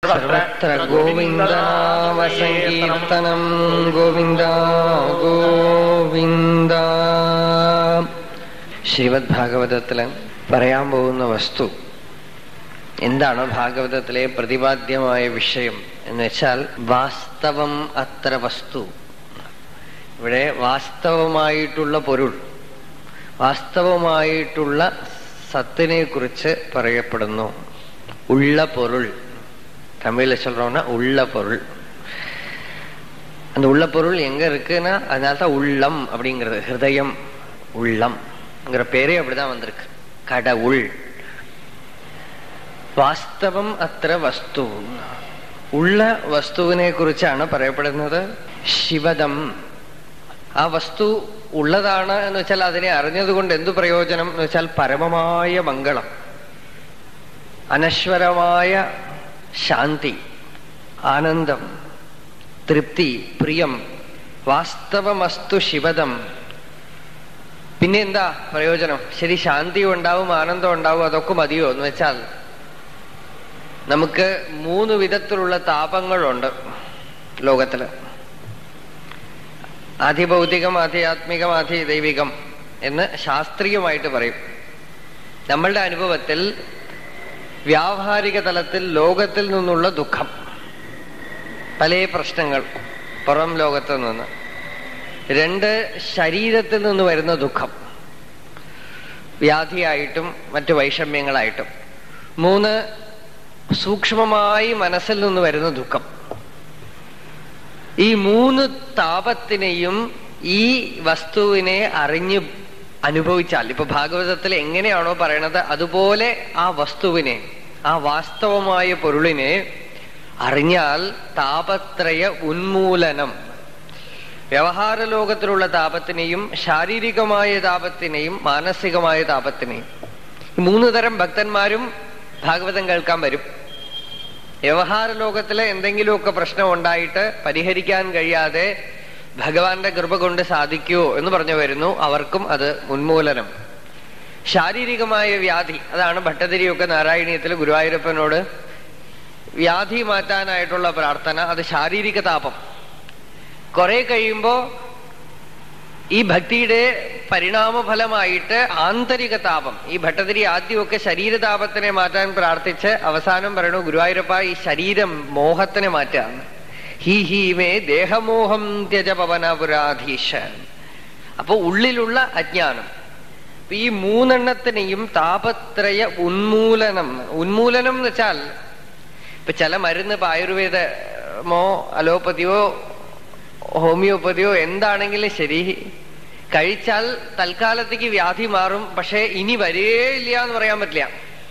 സർവത്ര ഗോവിന്ദനാമസങ്കീർത്തനം ഗോവിന്ദ ഗോവിന്ദ ശ്രീമദ് ഭാഗവതത്തില് പറയാൻ പോകുന്ന വസ്തു എന്താണ് ഭാഗവതത്തിലെ പ്രതിപാദ്യമായ വിഷയം എന്ന് വെച്ചാൽ വാസ്തവം അത്ര വസ്തു ഇവിടെ വാസ്തവമായിട്ടുള്ള പൊരുൾ വാസ്തവമായിട്ടുള്ള സത്തിനെ കുറിച്ച് പറയപ്പെടുന്നു ഉള്ള പൊരുൾ தமிழ்ல சொல்றோம்னா உள்ள பொருள் அந்த உள்ள பொருள் எங்க இருக்குன்னா அதனால்தான் உள்ளம் அப்படிங்கிறது ஹிருதயம் உள்ளம்ங்கிற பேரே அப்படிதான் வந்திருக்கு கடவுள் വാസ്തവം അത്ര വസ്തു ഉള്ള വസ്തുവിനെ കുറിച്ചാണ് പറയപ്പെടുന്നത് ശിവദം ആ വസ്തു ഉള്ളതാണ് എന്ന് വെച്ചാൽ അതിനെ അറിഞ്ഞതുകൊണ്ട് എന്തു പ്രയോജനം എന്ന് വെച്ചാൽ പരമമായ മംഗളം അനശ്വരമായ ശാന്തി ആനന്ദം തൃപ്തി പ്രിയം വാസ്തവമസ്തു ശിവദം പിന്നെ എന്താ പ്രയോജനം ശരി ശാന്തി ഉണ്ടാവും ആനന്ദം ഉണ്ടാവും അതൊക്കെ മതിയോ എന്ന് വെച്ചാൽ നമുക്ക് മൂന്ന് വിധത്തിലുള്ള താപങ്ങളുണ്ട് ലോകത്തില് ആധിഭൗതികം ആധ്യാത്മികം ആധിദൈവികം എന്ന് ശാസ്ത്രീയമായിട്ട് പറയും നമ്മളുടെ അനുഭവത്തിൽ വ്യാവഹാരിക തലത്തിൽ ലോകത്തിൽ നിന്നുള്ള ദുഃഖം പല പ്രശ്നങ്ങൾ പുറം ലോകത്ത് നിന്ന് രണ്ട് ശരീരത്തിൽ നിന്ന് വരുന്ന ദുഃഖം വ്യാധിയായിട്ടും മറ്റു വൈഷമ്യങ്ങളായിട്ടും മൂന്ന് സൂക്ഷ്മമായി മനസ്സിൽ നിന്ന് വരുന്ന ദുഃഖം ഈ മൂന്ന് താപത്തിനെയും ഈ വസ്തുവിനെ അറിഞ്ഞ് അനുഭവിച്ചാൽ ഇപ്പൊ ഭാഗവതത്തിൽ എങ്ങനെയാണോ പറയണത് അതുപോലെ ആ വസ്തുവിനെ ആ വാസ്തവമായ പൊരുളിനെ അറിഞ്ഞാൽ താപത്രയ ഉന്മൂലനം വ്യവഹാര ലോകത്തിലുള്ള താപത്തിനെയും ശാരീരികമായ താപത്തിനെയും മാനസികമായ താപത്തിനെയും ഈ മൂന്ന് തരം ഭക്തന്മാരും ഭാഗവതം കേൾക്കാൻ വരും വ്യവഹാര ലോകത്തിലെ എന്തെങ്കിലുമൊക്കെ പ്രശ്നം ഉണ്ടായിട്ട് പരിഹരിക്കാൻ കഴിയാതെ ഭഗവാന്റെ കൃപ കൊണ്ട് സാധിക്കുമോ എന്ന് പറഞ്ഞു വരുന്നു അവർക്കും അത് ഉന്മൂലനം ശാരീരികമായ വ്യാധി അതാണ് ഭട്ടതിരിയൊക്കെ നാരായണീയത്തിൽ ഗുരുവായൂരപ്പനോട് വ്യാധി മാറ്റാനായിട്ടുള്ള പ്രാർത്ഥന അത് ശാരീരിക താപം കുറെ കഴിയുമ്പോ ഈ ഭക്തിയുടെ പരിണാമഫലമായിട്ട് ആന്തരിക താപം ഈ ഭട്ടതിരി ആദ്യമൊക്കെ ശരീരതാപത്തിനെ മാറ്റാൻ പ്രാർത്ഥിച്ച് അവസാനം പറയണു ഗുരുവായൂരപ്പ ഈ ശരീരം മോഹത്തിനെ മാറ്റാൻ ഹി ഹി മേ ദേഹമോഹം ത്യജ പവനപുരാധീശ അപ്പൊ ഉള്ളിലുള്ള അജ്ഞാനം ഈ മൂന്നെണ്ണത്തിനെയും താപത്രയ ഉന്മൂലനം ഉന്മൂലനം എന്ന് വെച്ചാൽ ഇപ്പൊ ചില മരുന്ന് ഇപ്പൊ ആയുർവേദമോ അലോപ്പതിയോ ഹോമിയോപ്പതിയോ എന്താണെങ്കിലും ശരി കഴിച്ചാൽ തൽക്കാലത്തേക്ക് വ്യാധി മാറും പക്ഷെ ഇനി വരികയേ ഇല്ല എന്ന് പറയാൻ പറ്റില്ല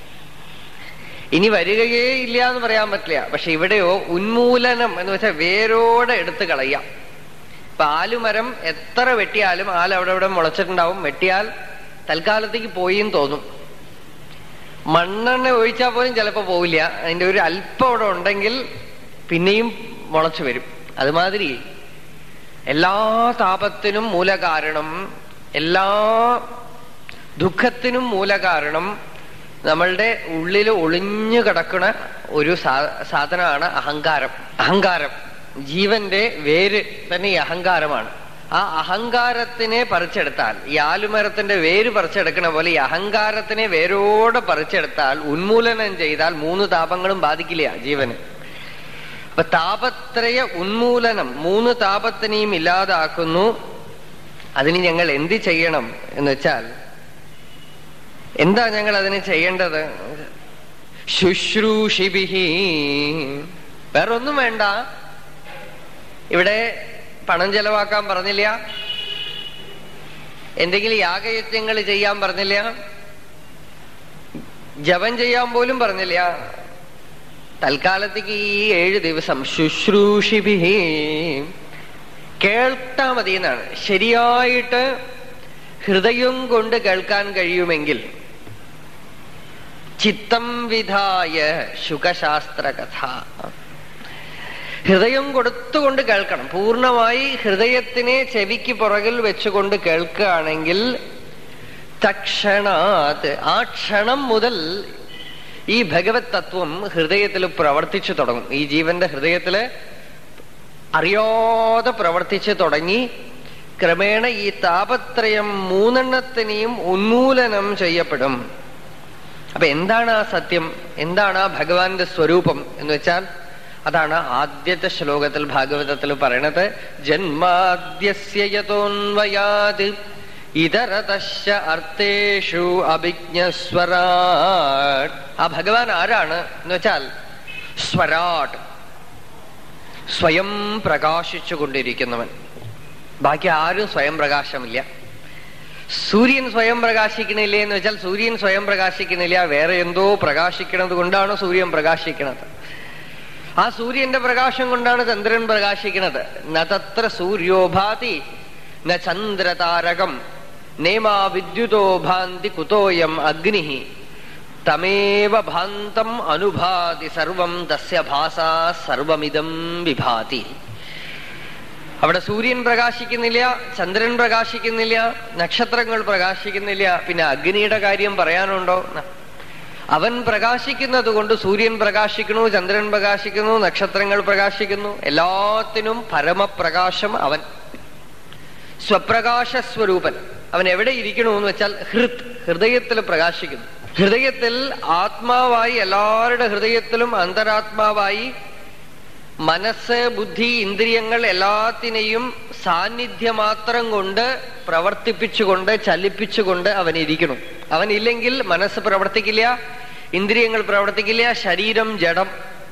ഇനി വരികയേ ഇല്ല എന്ന് പറയാൻ പറ്റില്ല പക്ഷെ ഇവിടെയോ ഉന്മൂലനം എന്ന് വെച്ചാൽ വേരോടെ എടുത്തു കളയാം ഇപ്പൊ ആലുമരം എത്ര വെട്ടിയാലും ആൽ അവിടെ അവിടെ മുളച്ചിട്ടുണ്ടാവും വെട്ടിയാൽ തൽക്കാലത്തേക്ക് പോയി എന്ന് തോന്നും മണ്ണെണ്ണ ഒഴിച്ചാൽ പോലും ചിലപ്പോ പോവില്ല അതിന്റെ ഒരു അല്പം അവിടെ ഉണ്ടെങ്കിൽ പിന്നെയും മുളച്ചു വരും അതുമാതിരി എല്ലാ താപത്തിനും മൂലകാരണം എല്ലാ ദുഃഖത്തിനും മൂലകാരണം നമ്മളുടെ ഉള്ളിൽ ഒളിഞ്ഞു കിടക്കുന്ന ഒരു സാധനമാണ് അഹങ്കാരം അഹങ്കാരം ജീവന്റെ വേര് തന്നെ ഈ അഹങ്കാരമാണ് ആ അഹങ്കാരത്തിനെ പറിച്ചെടുത്താൽ ഈ ആലുമരത്തിന്റെ വേര് പറിച്ചെടുക്കണ പോലെ ഈ അഹങ്കാരത്തിനെ വേരോടെ പറിച്ചെടുത്താൽ ഉന്മൂലനം ചെയ്താൽ മൂന്ന് താപങ്ങളും ബാധിക്കില്ല ജീവന് അപ്പൊ താപത്രയ ഉന്മൂലനം മൂന്ന് താപത്തിനെയും ഇല്ലാതാക്കുന്നു അതിന് ഞങ്ങൾ എന്ത് ചെയ്യണം എന്ന് വെച്ചാൽ എന്താ ഞങ്ങൾ അതിന് ചെയ്യേണ്ടത് ശുശ്രൂഷിബിഹി വേറൊന്നും വേണ്ട ഇവിടെ പണം ചെലവാക്കാൻ പറഞ്ഞില്ല എന്തെങ്കിലും യാഗയജ്ഞങ്ങൾ ചെയ്യാൻ പറഞ്ഞില്ല ജപം ചെയ്യാൻ പോലും പറഞ്ഞില്ല തൽക്കാലത്തേക്ക് ഈ ഏഴ് ദിവസം ശുശ്രൂഷിഭി കേൾത്താ മതി എന്നാണ് ശരിയായിട്ട് ഹൃദയം കൊണ്ട് കേൾക്കാൻ കഴിയുമെങ്കിൽ ചിത്തം വിധായ ശുഖശാസ്ത്ര കഥ ഹൃദയം കൊടുത്തുകൊണ്ട് കേൾക്കണം പൂർണ്ണമായി ഹൃദയത്തിനെ ചെവിക്ക് പുറകിൽ വെച്ചുകൊണ്ട് കേൾക്കുകയാണെങ്കിൽ തക്ഷണാത് ആ ക്ഷണം മുതൽ ഈ ഭഗവത് തത്വം ഹൃദയത്തിൽ പ്രവർത്തിച്ചു തുടങ്ങും ഈ ജീവന്റെ ഹൃദയത്തില് അറിയാതെ പ്രവർത്തിച്ചു തുടങ്ങി ക്രമേണ ഈ താപത്രയം മൂന്നെണ്ണത്തിനെയും ഉന്മൂലനം ചെയ്യപ്പെടും അപ്പൊ എന്താണ് ആ സത്യം എന്താണ് ആ ഭഗവാന്റെ സ്വരൂപം എന്ന് വെച്ചാൽ അതാണ് ആദ്യത്തെ ശ്ലോകത്തിൽ ഭാഗവതത്തിൽ പറയണത് ജന്മാദ്യസ്യ യതോന്വയാത് ഇതരതശ അർത്ഥേഷു അഭിജ്ഞസ്വരാട് ആ ഭഗവാൻ ആരാണ് എന്ന് വെച്ചാൽ സ്വരാട് സ്വയം പ്രകാശിച്ചു കൊണ്ടിരിക്കുന്നവൻ ബാക്കി ആരും സ്വയം പ്രകാശമില്ല സൂര്യൻ സ്വയം പ്രകാശിക്കണില്ലേ എന്ന് വെച്ചാൽ സൂര്യൻ സ്വയം പ്രകാശിക്കണില്ല വേറെ എന്തോ പ്രകാശിക്കുന്നത് കൊണ്ടാണ് സൂര്യൻ പ്രകാശിക്കുന്നത് ആ സൂര്യന്റെ പ്രകാശം കൊണ്ടാണ് ചന്ദ്രൻ പ്രകാശിക്കുന്നത് ന തത്ര സൂര്യോഭാതി ന ചന്ദ്രതാരകം നേമാ വിദ്യുതോ ഭാന്തി കുതോയം അഗ്നി തമേവ ഭാന്തം അനുഭാതി സർവം തസ്യ ഭാസാ സർവമിതം വിഭാതി അവിടെ സൂര്യൻ പ്രകാശിക്കുന്നില്ല ചന്ദ്രൻ പ്രകാശിക്കുന്നില്ല നക്ഷത്രങ്ങൾ പ്രകാശിക്കുന്നില്ല പിന്നെ അഗ്നിയുടെ കാര്യം പറയാനുണ്ടോ അവൻ പ്രകാശിക്കുന്നത് കൊണ്ട് സൂര്യൻ പ്രകാശിക്കുന്നു ചന്ദ്രൻ പ്രകാശിക്കുന്നു നക്ഷത്രങ്ങൾ പ്രകാശിക്കുന്നു എല്ലാത്തിനും പരമപ്രകാശം അവൻ സ്വപ്രകാശ സ്വരൂപൻ അവൻ എവിടെ ഇരിക്കണു എന്ന് വെച്ചാൽ ഹൃത് ഹൃദയത്തിൽ പ്രകാശിക്കുന്നു ഹൃദയത്തിൽ ആത്മാവായി എല്ലാവരുടെ ഹൃദയത്തിലും അന്തരാത്മാവായി മനസ്സ് ബുദ്ധി ഇന്ദ്രിയങ്ങൾ എല്ലാത്തിനെയും സാന്നിധ്യമാത്രം കൊണ്ട് പ്രവർത്തിപ്പിച്ചുകൊണ്ട് ചലിപ്പിച്ചുകൊണ്ട് അവൻ ഇരിക്കണം അവൻ ഇല്ലെങ്കിൽ മനസ്സ് പ്രവർത്തിക്കില്ല ഇന്ദ്രിയങ്ങൾ പ്രവർത്തിക്കില്ല ശരീരം ജഡം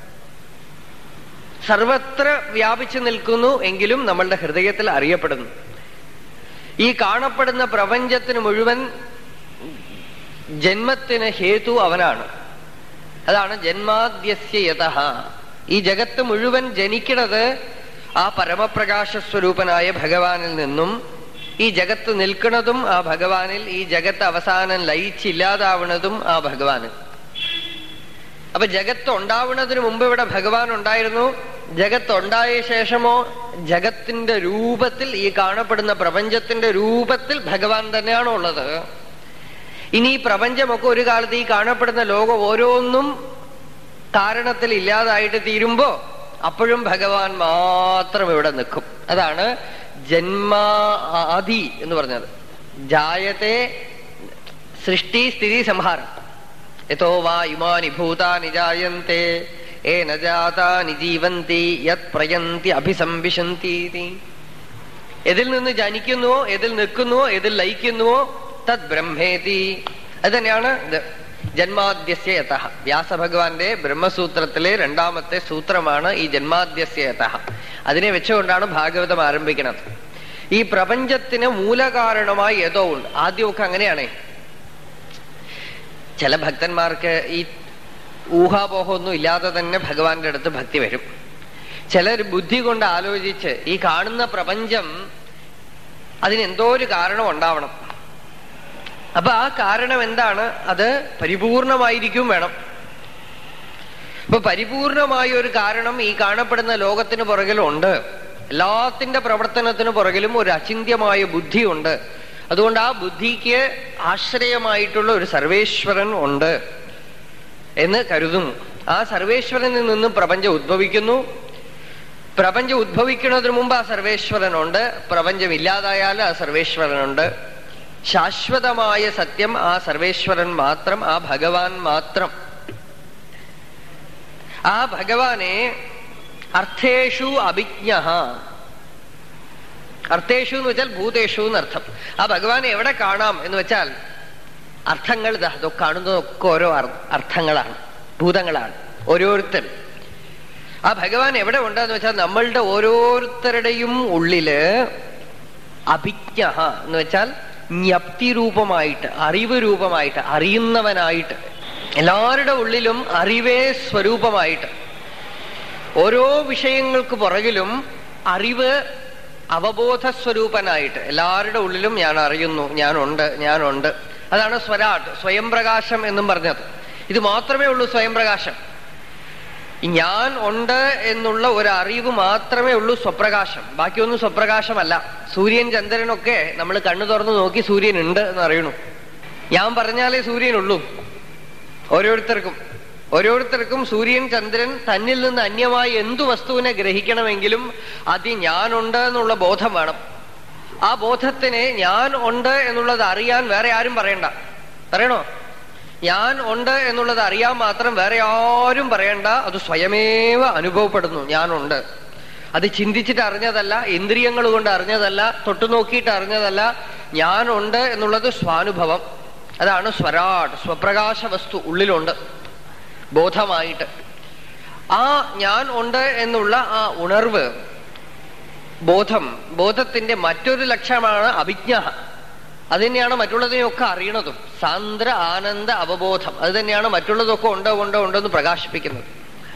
സർവത്ര വ്യാപിച്ചു നിൽക്കുന്നു എങ്കിലും നമ്മളുടെ ഹൃദയത്തിൽ അറിയപ്പെടുന്നു ഈ കാണപ്പെടുന്ന പ്രപഞ്ചത്തിന് മുഴുവൻ ജന്മത്തിന് ഹേതു അവനാണ് അതാണ് ജന്മാദ്യസ്യ യഥ ഈ ജഗത്ത് മുഴുവൻ ജനിക്കുന്നത് ആ പരമപ്രകാശ സ്വരൂപനായ ഭഗവാനിൽ നിന്നും ഈ ജഗത്ത് നിൽക്കുന്നതും ആ ഭഗവാനിൽ ഈ ജഗത്ത് അവസാനം ലയിച്ചില്ലാതാവുന്നതും ആ ഭഗവാന് അപ്പൊ ജഗത്ത് ഉണ്ടാവുന്നതിന് മുമ്പ് ഇവിടെ ഭഗവാൻ ഉണ്ടായിരുന്നു ജഗത്ത് ഉണ്ടായ ശേഷമോ ജഗത്തിന്റെ രൂപത്തിൽ ഈ കാണപ്പെടുന്ന പ്രപഞ്ചത്തിന്റെ രൂപത്തിൽ ഭഗവാൻ തന്നെയാണോ ഉള്ളത് ഇനി ഈ പ്രപഞ്ചമൊക്കെ ഒരു കാലത്ത് ഈ കാണപ്പെടുന്ന ലോകം ഓരോന്നും കാരണത്തിൽ ഇല്ലാതായിട്ട് തീരുമ്പോ അപ്പോഴും ഭഗവാൻ മാത്രം ഇവിടെ നിൽക്കും അതാണ് ജന്മാദി എന്ന് പറഞ്ഞത് ജായത്തെ സൃഷ്ടി സ്ഥിതി സംഹാരം യഥോ വാ ഇമാനി ഭൂതാനി ജായന്തെ ഏന ജാതാനി ജീവന്തി യത് പ്രയന്തി അഭിസംവിശന്തി എതിൽ നിന്ന് ജനിക്കുന്നുവോ എതിൽ നിൽക്കുന്നുവോ എതിൽ ലയിക്കുന്നുവോ തത് ബ്രഹ്മേതി അത് തന്നെയാണ് ഇത് ജന്മാദ്യസ്യ യഥ വ്യാസഭഗവാന്റെ ബ്രഹ്മസൂത്രത്തിലെ രണ്ടാമത്തെ സൂത്രമാണ് ഈ ജന്മാദ്യസ്യ യഥ അതിനെ വെച്ചുകൊണ്ടാണ് ഭാഗവതം ആരംഭിക്കുന്നത് ഈ പ്രപഞ്ചത്തിന് മൂലകാരണമായി ഏതോ ഉണ്ട് ആദ്യമൊക്കെ അങ്ങനെയാണേ ചില ഭക്തന്മാർക്ക് ഈ ഊഹാപോഹമൊന്നും ഇല്ലാതെ തന്നെ ഭഗവാന്റെ അടുത്ത് ഭക്തി വരും ചിലർ ബുദ്ധി കൊണ്ട് ആലോചിച്ച് ഈ കാണുന്ന പ്രപഞ്ചം അതിനെന്തോ ഒരു കാരണം ഉണ്ടാവണം അപ്പൊ ആ കാരണം എന്താണ് അത് പരിപൂർണമായിരിക്കും വേണം അപ്പൊ പരിപൂർണമായ ഒരു കാരണം ഈ കാണപ്പെടുന്ന ലോകത്തിന് പുറകിലുണ്ട് എല്ലാത്തിന്റെ പ്രവർത്തനത്തിന് പുറകിലും ഒരു അചിന്യമായ ബുദ്ധിയുണ്ട് അതുകൊണ്ട് ആ ബുദ്ധിക്ക് ആശ്രയമായിട്ടുള്ള ഒരു സർവേശ്വരൻ ഉണ്ട് എന്ന് കരുതുന്നു ആ സർവേശ്വരനിൽ നിന്നും പ്രപഞ്ചം ഉദ്ഭവിക്കുന്നു പ്രപഞ്ചം ഉദ്ഭവിക്കുന്നതിന് മുമ്പ് ആ സർവേശ്വരനുണ്ട് പ്രപഞ്ചം ഇല്ലാതായാൽ ആ സർവേശ്വരനുണ്ട് ശാശ്വതമായ സത്യം ആ സർവേശ്വരൻ മാത്രം ആ ഭഗവാൻ മാത്രം ആ ഭഗവാനെ അർത്ഥേഷു അഭിജ്ഞ അർത്ഥേഷു എന്ന് വെച്ചാൽ ഭൂതേഷു എന്നർത്ഥം ആ ഭഗവാനെ എവിടെ കാണാം എന്ന് വെച്ചാൽ അർത്ഥങ്ങൾ ഇതാ അതൊക്കെ കാണുന്നതൊക്കെ ഓരോ അർത്ഥങ്ങളാണ് ഭൂതങ്ങളാണ് ഓരോരുത്തരും ആ ഭഗവാൻ എവിടെ ഉണ്ടെന്ന് വെച്ചാൽ നമ്മളുടെ ഓരോരുത്തരുടെയും ഉള്ളില് അഭിജ്ഞ എന്ന് വെച്ചാൽ ജ്ഞപ്തി രൂപമായിട്ട് അറിവ് രൂപമായിട്ട് അറിയുന്നവനായിട്ട് എല്ലാവരുടെ ഉള്ളിലും അറിവേ സ്വരൂപമായിട്ട് ഓരോ വിഷയങ്ങൾക്ക് പുറകിലും അറിവ് അവബോധ സ്വരൂപനായിട്ട് എല്ലാവരുടെ ഉള്ളിലും ഞാൻ അറിയുന്നു ഞാനുണ്ട് ഞാനുണ്ട് അതാണ് സ്വരാട്ട് സ്വയം പ്രകാശം എന്നും പറഞ്ഞത് ഇത് മാത്രമേ ഉള്ളൂ സ്വയം പ്രകാശം ഞാൻ ഉണ്ട് എന്നുള്ള ഒരു അറിവ് മാത്രമേ ഉള്ളൂ സ്വപ്രകാശം ബാക്കിയൊന്നും സ്വപ്രകാശമല്ല സൂര്യൻ ചന്ദ്രനൊക്കെ നമ്മൾ കണ്ണു തുറന്നു നോക്കി സൂര്യൻ ഉണ്ട് എന്ന് അറിയണു ഞാൻ പറഞ്ഞാലേ സൂര്യനുള്ളൂ ഓരോരുത്തർക്കും ഓരോരുത്തർക്കും സൂര്യൻ ചന്ദ്രൻ തന്നിൽ നിന്ന് അന്യമായി എന്തു വസ്തുവിനെ ഗ്രഹിക്കണമെങ്കിലും അതി ഞാനുണ്ട് എന്നുള്ള ബോധം വേണം ആ ബോധത്തിന് ഞാൻ ഉണ്ട് എന്നുള്ളത് അറിയാൻ വേറെ ആരും പറയണ്ട പറയണോ ഞാൻ ഉണ്ട് എന്നുള്ളത് അറിയാൻ മാത്രം വേറെ ആരും പറയണ്ട അത് സ്വയമേവ അനുഭവപ്പെടുന്നു ഞാനുണ്ട് അത് ചിന്തിച്ചിട്ട് അറിഞ്ഞതല്ല ഇന്ദ്രിയങ്ങൾ കൊണ്ട് അറിഞ്ഞതല്ല തൊട്ടു നോക്കിയിട്ട് അറിഞ്ഞതല്ല ഞാനുണ്ട് എന്നുള്ളത് സ്വാനുഭവം അതാണ് സ്വരാട് സ്വപ്രകാശ വസ്തു ഉള്ളിലുണ്ട് ബോധമായിട്ട് ആ ഞാൻ ഉണ്ട് എന്നുള്ള ആ ഉണർവ് ബോധം ബോധത്തിന്റെ മറ്റൊരു ലക്ഷ്യമാണ് അഭിജ്ഞ അത് തന്നെയാണ് മറ്റുള്ളതിനെയൊക്കെ അറിയണതും സാന്ദ്ര ആനന്ദ അവബോധം അത് തന്നെയാണ് മറ്റുള്ളതൊക്കെ ഉണ്ടോ ഉണ്ടോ ഉണ്ടോ എന്ന് പ്രകാശിപ്പിക്കുന്നത്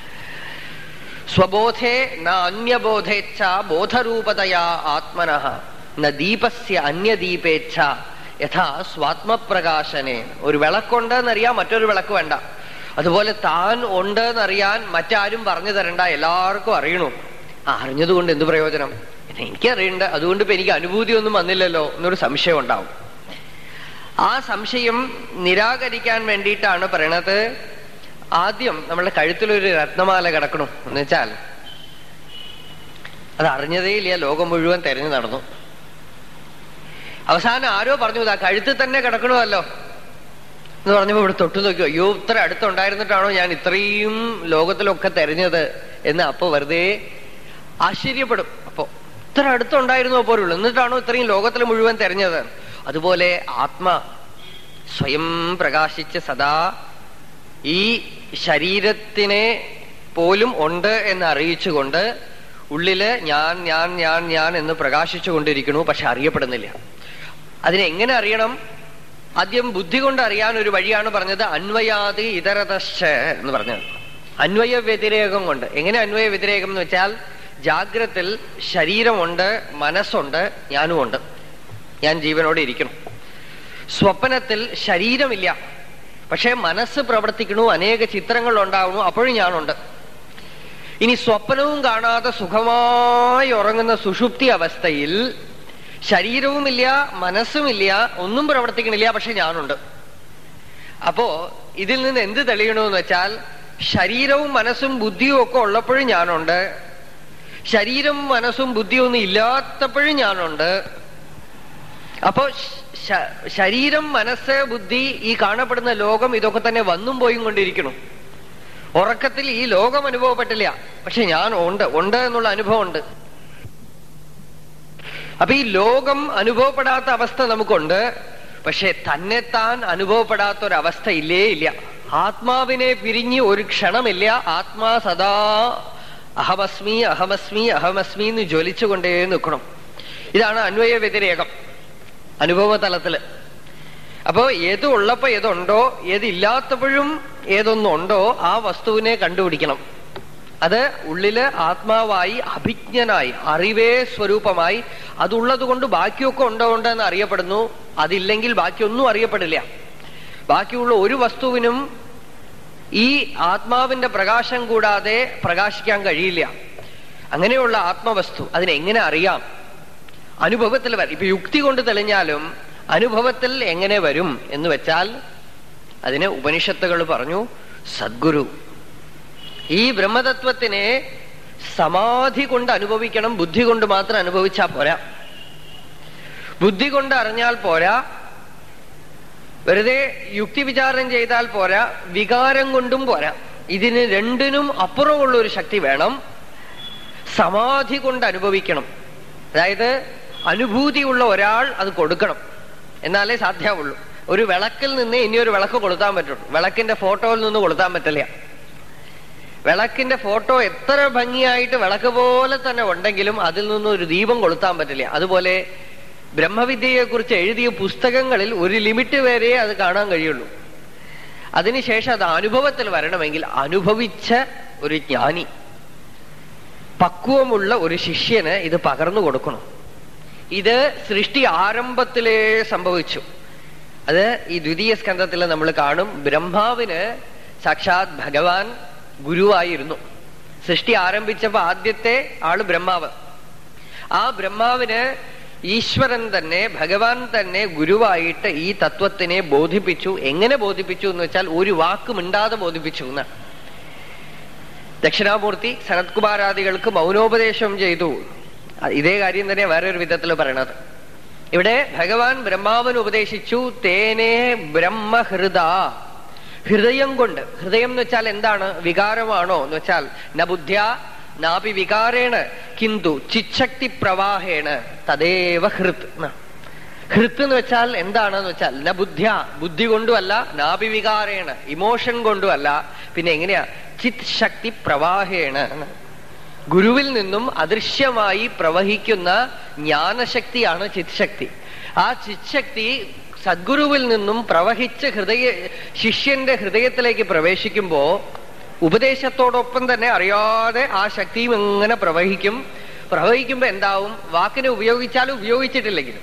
സ്വബോധേ ന അന്യബോധേച്ഛ ബോധരൂപതയാ ആത്മന ന ദീപസ്യ അന്യദീപേച്ഛ യഥാ സ്വാത്മപ്രകാശനെ ഒരു വിളക്കുണ്ടെന്നറിയാൻ മറ്റൊരു വിളക്ക് വേണ്ട അതുപോലെ താൻ ഉണ്ട് എന്നറിയാൻ മറ്റാരും പറഞ്ഞു തരണ്ട എല്ലാവർക്കും അറിയണു ആ അറിഞ്ഞതുകൊണ്ട് എന്ത് പ്രയോജനം ഇത് എനിക്കറിയണ്ട അതുകൊണ്ട് ഇപ്പൊ എനിക്ക് അനുഭൂതിയൊന്നും വന്നില്ലല്ലോ എന്നൊരു സംശയം ഉണ്ടാവും ആ സംശയം നിരാകരിക്കാൻ വേണ്ടിയിട്ടാണ് പറയണത് ആദ്യം നമ്മളെ കഴുത്തിലൊരു രത്നമാല കിടക്കണം എന്ന് വെച്ചാൽ അത് അറിഞ്ഞതേ ഇല്ല ലോകം മുഴുവൻ തെരഞ്ഞു നടന്നു അവസാനം ആരോ പറഞ്ഞു ആ കഴുത്തിൽ തന്നെ കിടക്കണമല്ലോ എന്ന് പറഞ്ഞപ്പോ ഇവിടെ തൊട്ടു നോക്കി അയ്യോ ഇത്ര അടുത്തുണ്ടായിരുന്നിട്ടാണോ ഞാൻ ഇത്രയും ലോകത്തിലൊക്കെ തെരഞ്ഞത് എന്ന് അപ്പൊ വെറുതെ ആശ്ചര്യപ്പെടും അപ്പോ ഇത്ര അടുത്തുണ്ടായിരുന്നോ പോലുള്ളൂ എന്നിട്ടാണോ ഇത്രയും ലോകത്തിൽ മുഴുവൻ തെരഞ്ഞത് അതുപോലെ ആത്മ സ്വയം പ്രകാശിച്ച് സദാ ഈ ശരീരത്തിനെ പോലും ഉണ്ട് എന്ന് അറിയിച്ചുകൊണ്ട് ഉള്ളില് ഞാൻ ഞാൻ ഞാൻ ഞാൻ എന്ന് പ്രകാശിച്ചു കൊണ്ടിരിക്കണു പക്ഷെ അറിയപ്പെടുന്നില്ല അതിനെ എങ്ങനെ അറിയണം ആദ്യം ബുദ്ധി കൊണ്ട് അറിയാൻ ഒരു വഴിയാണ് പറഞ്ഞത് അന്വയാതി ഇതരതശ്ച എന്ന് പറഞ്ഞത് അന്വയ വ്യതിരേകം കൊണ്ട് എങ്ങനെ അന്വയ വ്യതിരേകം എന്ന് വെച്ചാൽ ജാഗ്രത്തിൽ ശരീരമുണ്ട് മനസ്സുണ്ട് ഞാനുമുണ്ട് ഞാൻ ജീവനോടെ ഇരിക്കണം സ്വപ്നത്തിൽ ശരീരമില്ല പക്ഷെ മനസ്സ് പ്രവർത്തിക്കണു അനേക ചിത്രങ്ങൾ ഉണ്ടാവണു അപ്പോഴും ഞാനുണ്ട് ഇനി സ്വപ്നവും കാണാതെ സുഖമായി ഉറങ്ങുന്ന സുഷുപ്തി അവസ്ഥയിൽ ശരീരവുമില്ല മനസ്സുമില്ല ഒന്നും പ്രവർത്തിക്കണില്ല പക്ഷെ ഞാനുണ്ട് അപ്പോ ഇതിൽ നിന്ന് എന്ത് തെളിയണമെന്ന് വെച്ചാൽ ശരീരവും മനസ്സും ബുദ്ധിയും ഒക്കെ ഉള്ളപ്പോഴും ഞാനുണ്ട് ശരീരം മനസ്സും ബുദ്ധിയും ഒന്നും ഇല്ലാത്തപ്പോഴും ഞാനുണ്ട് അപ്പോ ശ- ശരീരം മനസ്സ് ബുദ്ധി ഈ കാണപ്പെടുന്ന ലോകം ഇതൊക്കെ തന്നെ വന്നും പോയും കൊണ്ടിരിക്കണം ഉറക്കത്തിൽ ഈ ലോകം അനുഭവപ്പെട്ടില്ല പക്ഷെ ഞാൻ ഉണ്ട് ഉണ്ട് എന്നുള്ള അനുഭവം ഉണ്ട് അപ്പൊ ഈ ലോകം അനുഭവപ്പെടാത്ത അവസ്ഥ നമുക്കുണ്ട് പക്ഷെ തന്നെത്താൻ അനുഭവപ്പെടാത്ത ഒരു അവസ്ഥ ഇല്ലേ ഇല്ല ആത്മാവിനെ പിരിഞ്ഞ് ഒരു ക്ഷണമില്ല ആത്മാ സദാ അഹമസ്മി അഹമസ്മി അഹമസ്മി എന്ന് ജ്വലിച്ചുകൊണ്ടേ നിൽക്കണം ഇതാണ് അന്വയ വ്യതിരേകം അനുഭവ തലത്തില് അപ്പോ ഏത് ഉള്ളപ്പോ ഏതുണ്ടോ ഏതില്ലാത്തപ്പോഴും ഏതൊന്നുണ്ടോ ആ വസ്തുവിനെ കണ്ടുപിടിക്കണം അത് ഉള്ളില് ആത്മാവായി അഭിജ്ഞനായി അറിവേ സ്വരൂപമായി അതുള്ളത് കൊണ്ട് ബാക്കിയൊക്കെ ഉണ്ടോ ഉണ്ടോ എന്ന് അറിയപ്പെടുന്നു അതില്ലെങ്കിൽ ബാക്കിയൊന്നും അറിയപ്പെടില്ല ബാക്കിയുള്ള ഒരു വസ്തുവിനും ഈ ആത്മാവിന്റെ പ്രകാശം കൂടാതെ പ്രകാശിക്കാൻ കഴിയില്ല അങ്ങനെയുള്ള ആത്മവസ്തു അതിനെങ്ങനെ അറിയാം അനുഭവത്തിൽ വരും ഇപ്പൊ യുക്തി കൊണ്ട് തെളിഞ്ഞാലും അനുഭവത്തിൽ എങ്ങനെ വരും എന്ന് വെച്ചാൽ അതിന് ഉപനിഷത്തുകൾ പറഞ്ഞു സദ്ഗുരു ഈ ബ്രഹ്മതത്വത്തിനെ സമാധി കൊണ്ട് അനുഭവിക്കണം ബുദ്ധി കൊണ്ട് മാത്രം അനുഭവിച്ചാ പോരാ ബുദ്ധി കൊണ്ട് അറിഞ്ഞാൽ പോരാ വെറുതെ യുക്തി വിചാരം ചെയ്താൽ പോരാ വികാരം കൊണ്ടും പോരാ ഇതിന് രണ്ടിനും അപ്പുറമുള്ള ഒരു ശക്തി വേണം സമാധി കൊണ്ട് അനുഭവിക്കണം അതായത് അനുഭൂതിയുള്ള ഒരാൾ അത് കൊടുക്കണം എന്നാലേ സാധ്യമുള്ളൂ ഒരു വിളക്കിൽ നിന്ന് ഇനി ഒരു വിളക്ക് കൊളുത്താൻ പറ്റുള്ളൂ വിളക്കിന്റെ ഫോട്ടോയിൽ നിന്ന് കൊളുത്താൻ പറ്റില്ല വിളക്കിന്റെ ഫോട്ടോ എത്ര ഭംഗിയായിട്ട് വിളക്ക് പോലെ തന്നെ ഉണ്ടെങ്കിലും അതിൽ നിന്ന് ഒരു ദീപം കൊളുത്താൻ പറ്റില്ല അതുപോലെ ബ്രഹ്മവിദ്യയെ കുറിച്ച് എഴുതിയ പുസ്തകങ്ങളിൽ ഒരു ലിമിറ്റ് വരെ അത് കാണാൻ കഴിയുള്ളൂ അതിനുശേഷം അത് അനുഭവത്തിൽ വരണമെങ്കിൽ അനുഭവിച്ച ഒരു ജ്ഞാനി പക്വമുള്ള ഒരു ശിഷ്യന് ഇത് പകർന്നു കൊടുക്കണം ഇത് സൃഷ്ടി ആരംഭത്തിലേ സംഭവിച്ചു അത് ഈ ദ്വിതീയ സ്കന്ധത്തിൽ നമ്മൾ കാണും ബ്രഹ്മാവിന് സാക്ഷാത് ഭഗവാൻ ഗുരുവായിരുന്നു സൃഷ്ടി ആരംഭിച്ചപ്പോ ആദ്യത്തെ ആള് ബ്രഹ്മാവ് ആ ബ്രഹ്മാവിന് ഈശ്വരൻ തന്നെ ഭഗവാൻ തന്നെ ഗുരുവായിട്ട് ഈ തത്വത്തിനെ ബോധിപ്പിച്ചു എങ്ങനെ ബോധിപ്പിച്ചു എന്ന് വെച്ചാൽ ഒരു വാക്ക് മിണ്ടാതെ ബോധിപ്പിച്ചു എന്നാണ് ദക്ഷിണാമൂർത്തി സനത്കുമാരാദികൾക്ക് മൗനോപദേശം ചെയ്തു ഇതേ കാര്യം തന്നെ വേറൊരു വിധത്തിൽ പറയണത് ഇവിടെ ഭഗവാൻ ബ്രഹ്മാവന് ഉപദേശിച്ചു തേനേ ബ്രഹ്മഹൃദ ഹൃദയം കൊണ്ട് ഹൃദയം എന്ന് വെച്ചാൽ എന്താണ് വികാരമാണോ എന്ന് വെച്ചാൽ ന ബുദ്ധ്യ നാപി വികാരേണ കിന്തു ചിച്ഛക്തി പ്രവാഹേണ തദേവ ഹൃത് എന്നാണ്. ഹൃത്ത് എന്ന് വെച്ചാൽ എന്താണെന്ന് വെച്ചാൽ ന ബുദ്ധ്യ ബുദ്ധി കൊണ്ടുമല്ല നാപി വികാരേണ ഇമോഷൻ കൊണ്ടുമല്ല പിന്നെ എങ്ങനെയാ ചിത് ശക്തി പ്രവാഹേണ എന്ന്. ഗുരുവിൽ നിന്നും അദൃശ്യമായി പ്രവഹിക്കുന്ന ജ്ഞാനശക്തിയാണ് ചിത്ശക്തി ആ ചിത്ശക്തി സദ്ഗുരുവിൽ നിന്നും പ്രവഹിച്ച് ഹൃദയ ശിഷ്യന്റെ ഹൃദയത്തിലേക്ക് പ്രവേശിക്കുമ്പോ ഉപദേശത്തോടൊപ്പം തന്നെ അറിയാതെ ആ ശക്തിയും എങ്ങനെ പ്രവഹിക്കും പ്രവഹിക്കുമ്പോ എന്താവും വാക്കിനെ ഉപയോഗിച്ചാലും ഉപയോഗിച്ചിട്ടില്ലെങ്കിലും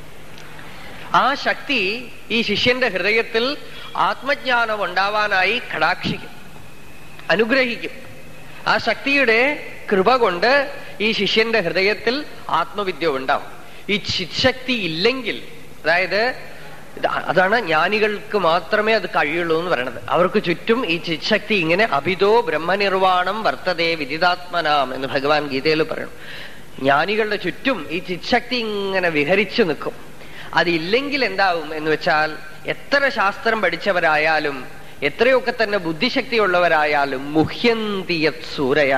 ആ ശക്തി ഈ ശിഷ്യന്റെ ഹൃദയത്തിൽ ആത്മജ്ഞാനം ഉണ്ടാവാനായി കടാക്ഷിക്കും അനുഗ്രഹിക്കും ആ ശക്തിയുടെ കൃപ കൊണ്ട് ഈ ശിഷ്യന്റെ ഹൃദയത്തിൽ ആത്മവിദ്യ ഉണ്ടാവും ഈ ചിത്ശക്തി ഇല്ലെങ്കിൽ അതായത് ഇത് അതാണ് ജ്ഞാനികൾക്ക് മാത്രമേ അത് കഴിയുള്ളൂ എന്ന് പറയണത് അവർക്ക് ചുറ്റും ഈ ചിത്ശക്തി ഇങ്ങനെ അഭിതോ ബ്രഹ്മനിർവാണം വർത്തതേ വിദിതാത്മനാം എന്ന് ഭഗവാൻ ഗീതയിൽ പറയണം ജ്ഞാനികളുടെ ചുറ്റും ഈ ചിത്ശക്തി ഇങ്ങനെ വിഹരിച്ചു നിൽക്കും അതില്ലെങ്കിൽ എന്താവും എന്ന് വെച്ചാൽ എത്ര ശാസ്ത്രം പഠിച്ചവരായാലും എത്രയൊക്കെ തന്നെ ബുദ്ധിശക്തി ഉള്ളവരായാലും മുഹ്യന്തിയത് സൂരയ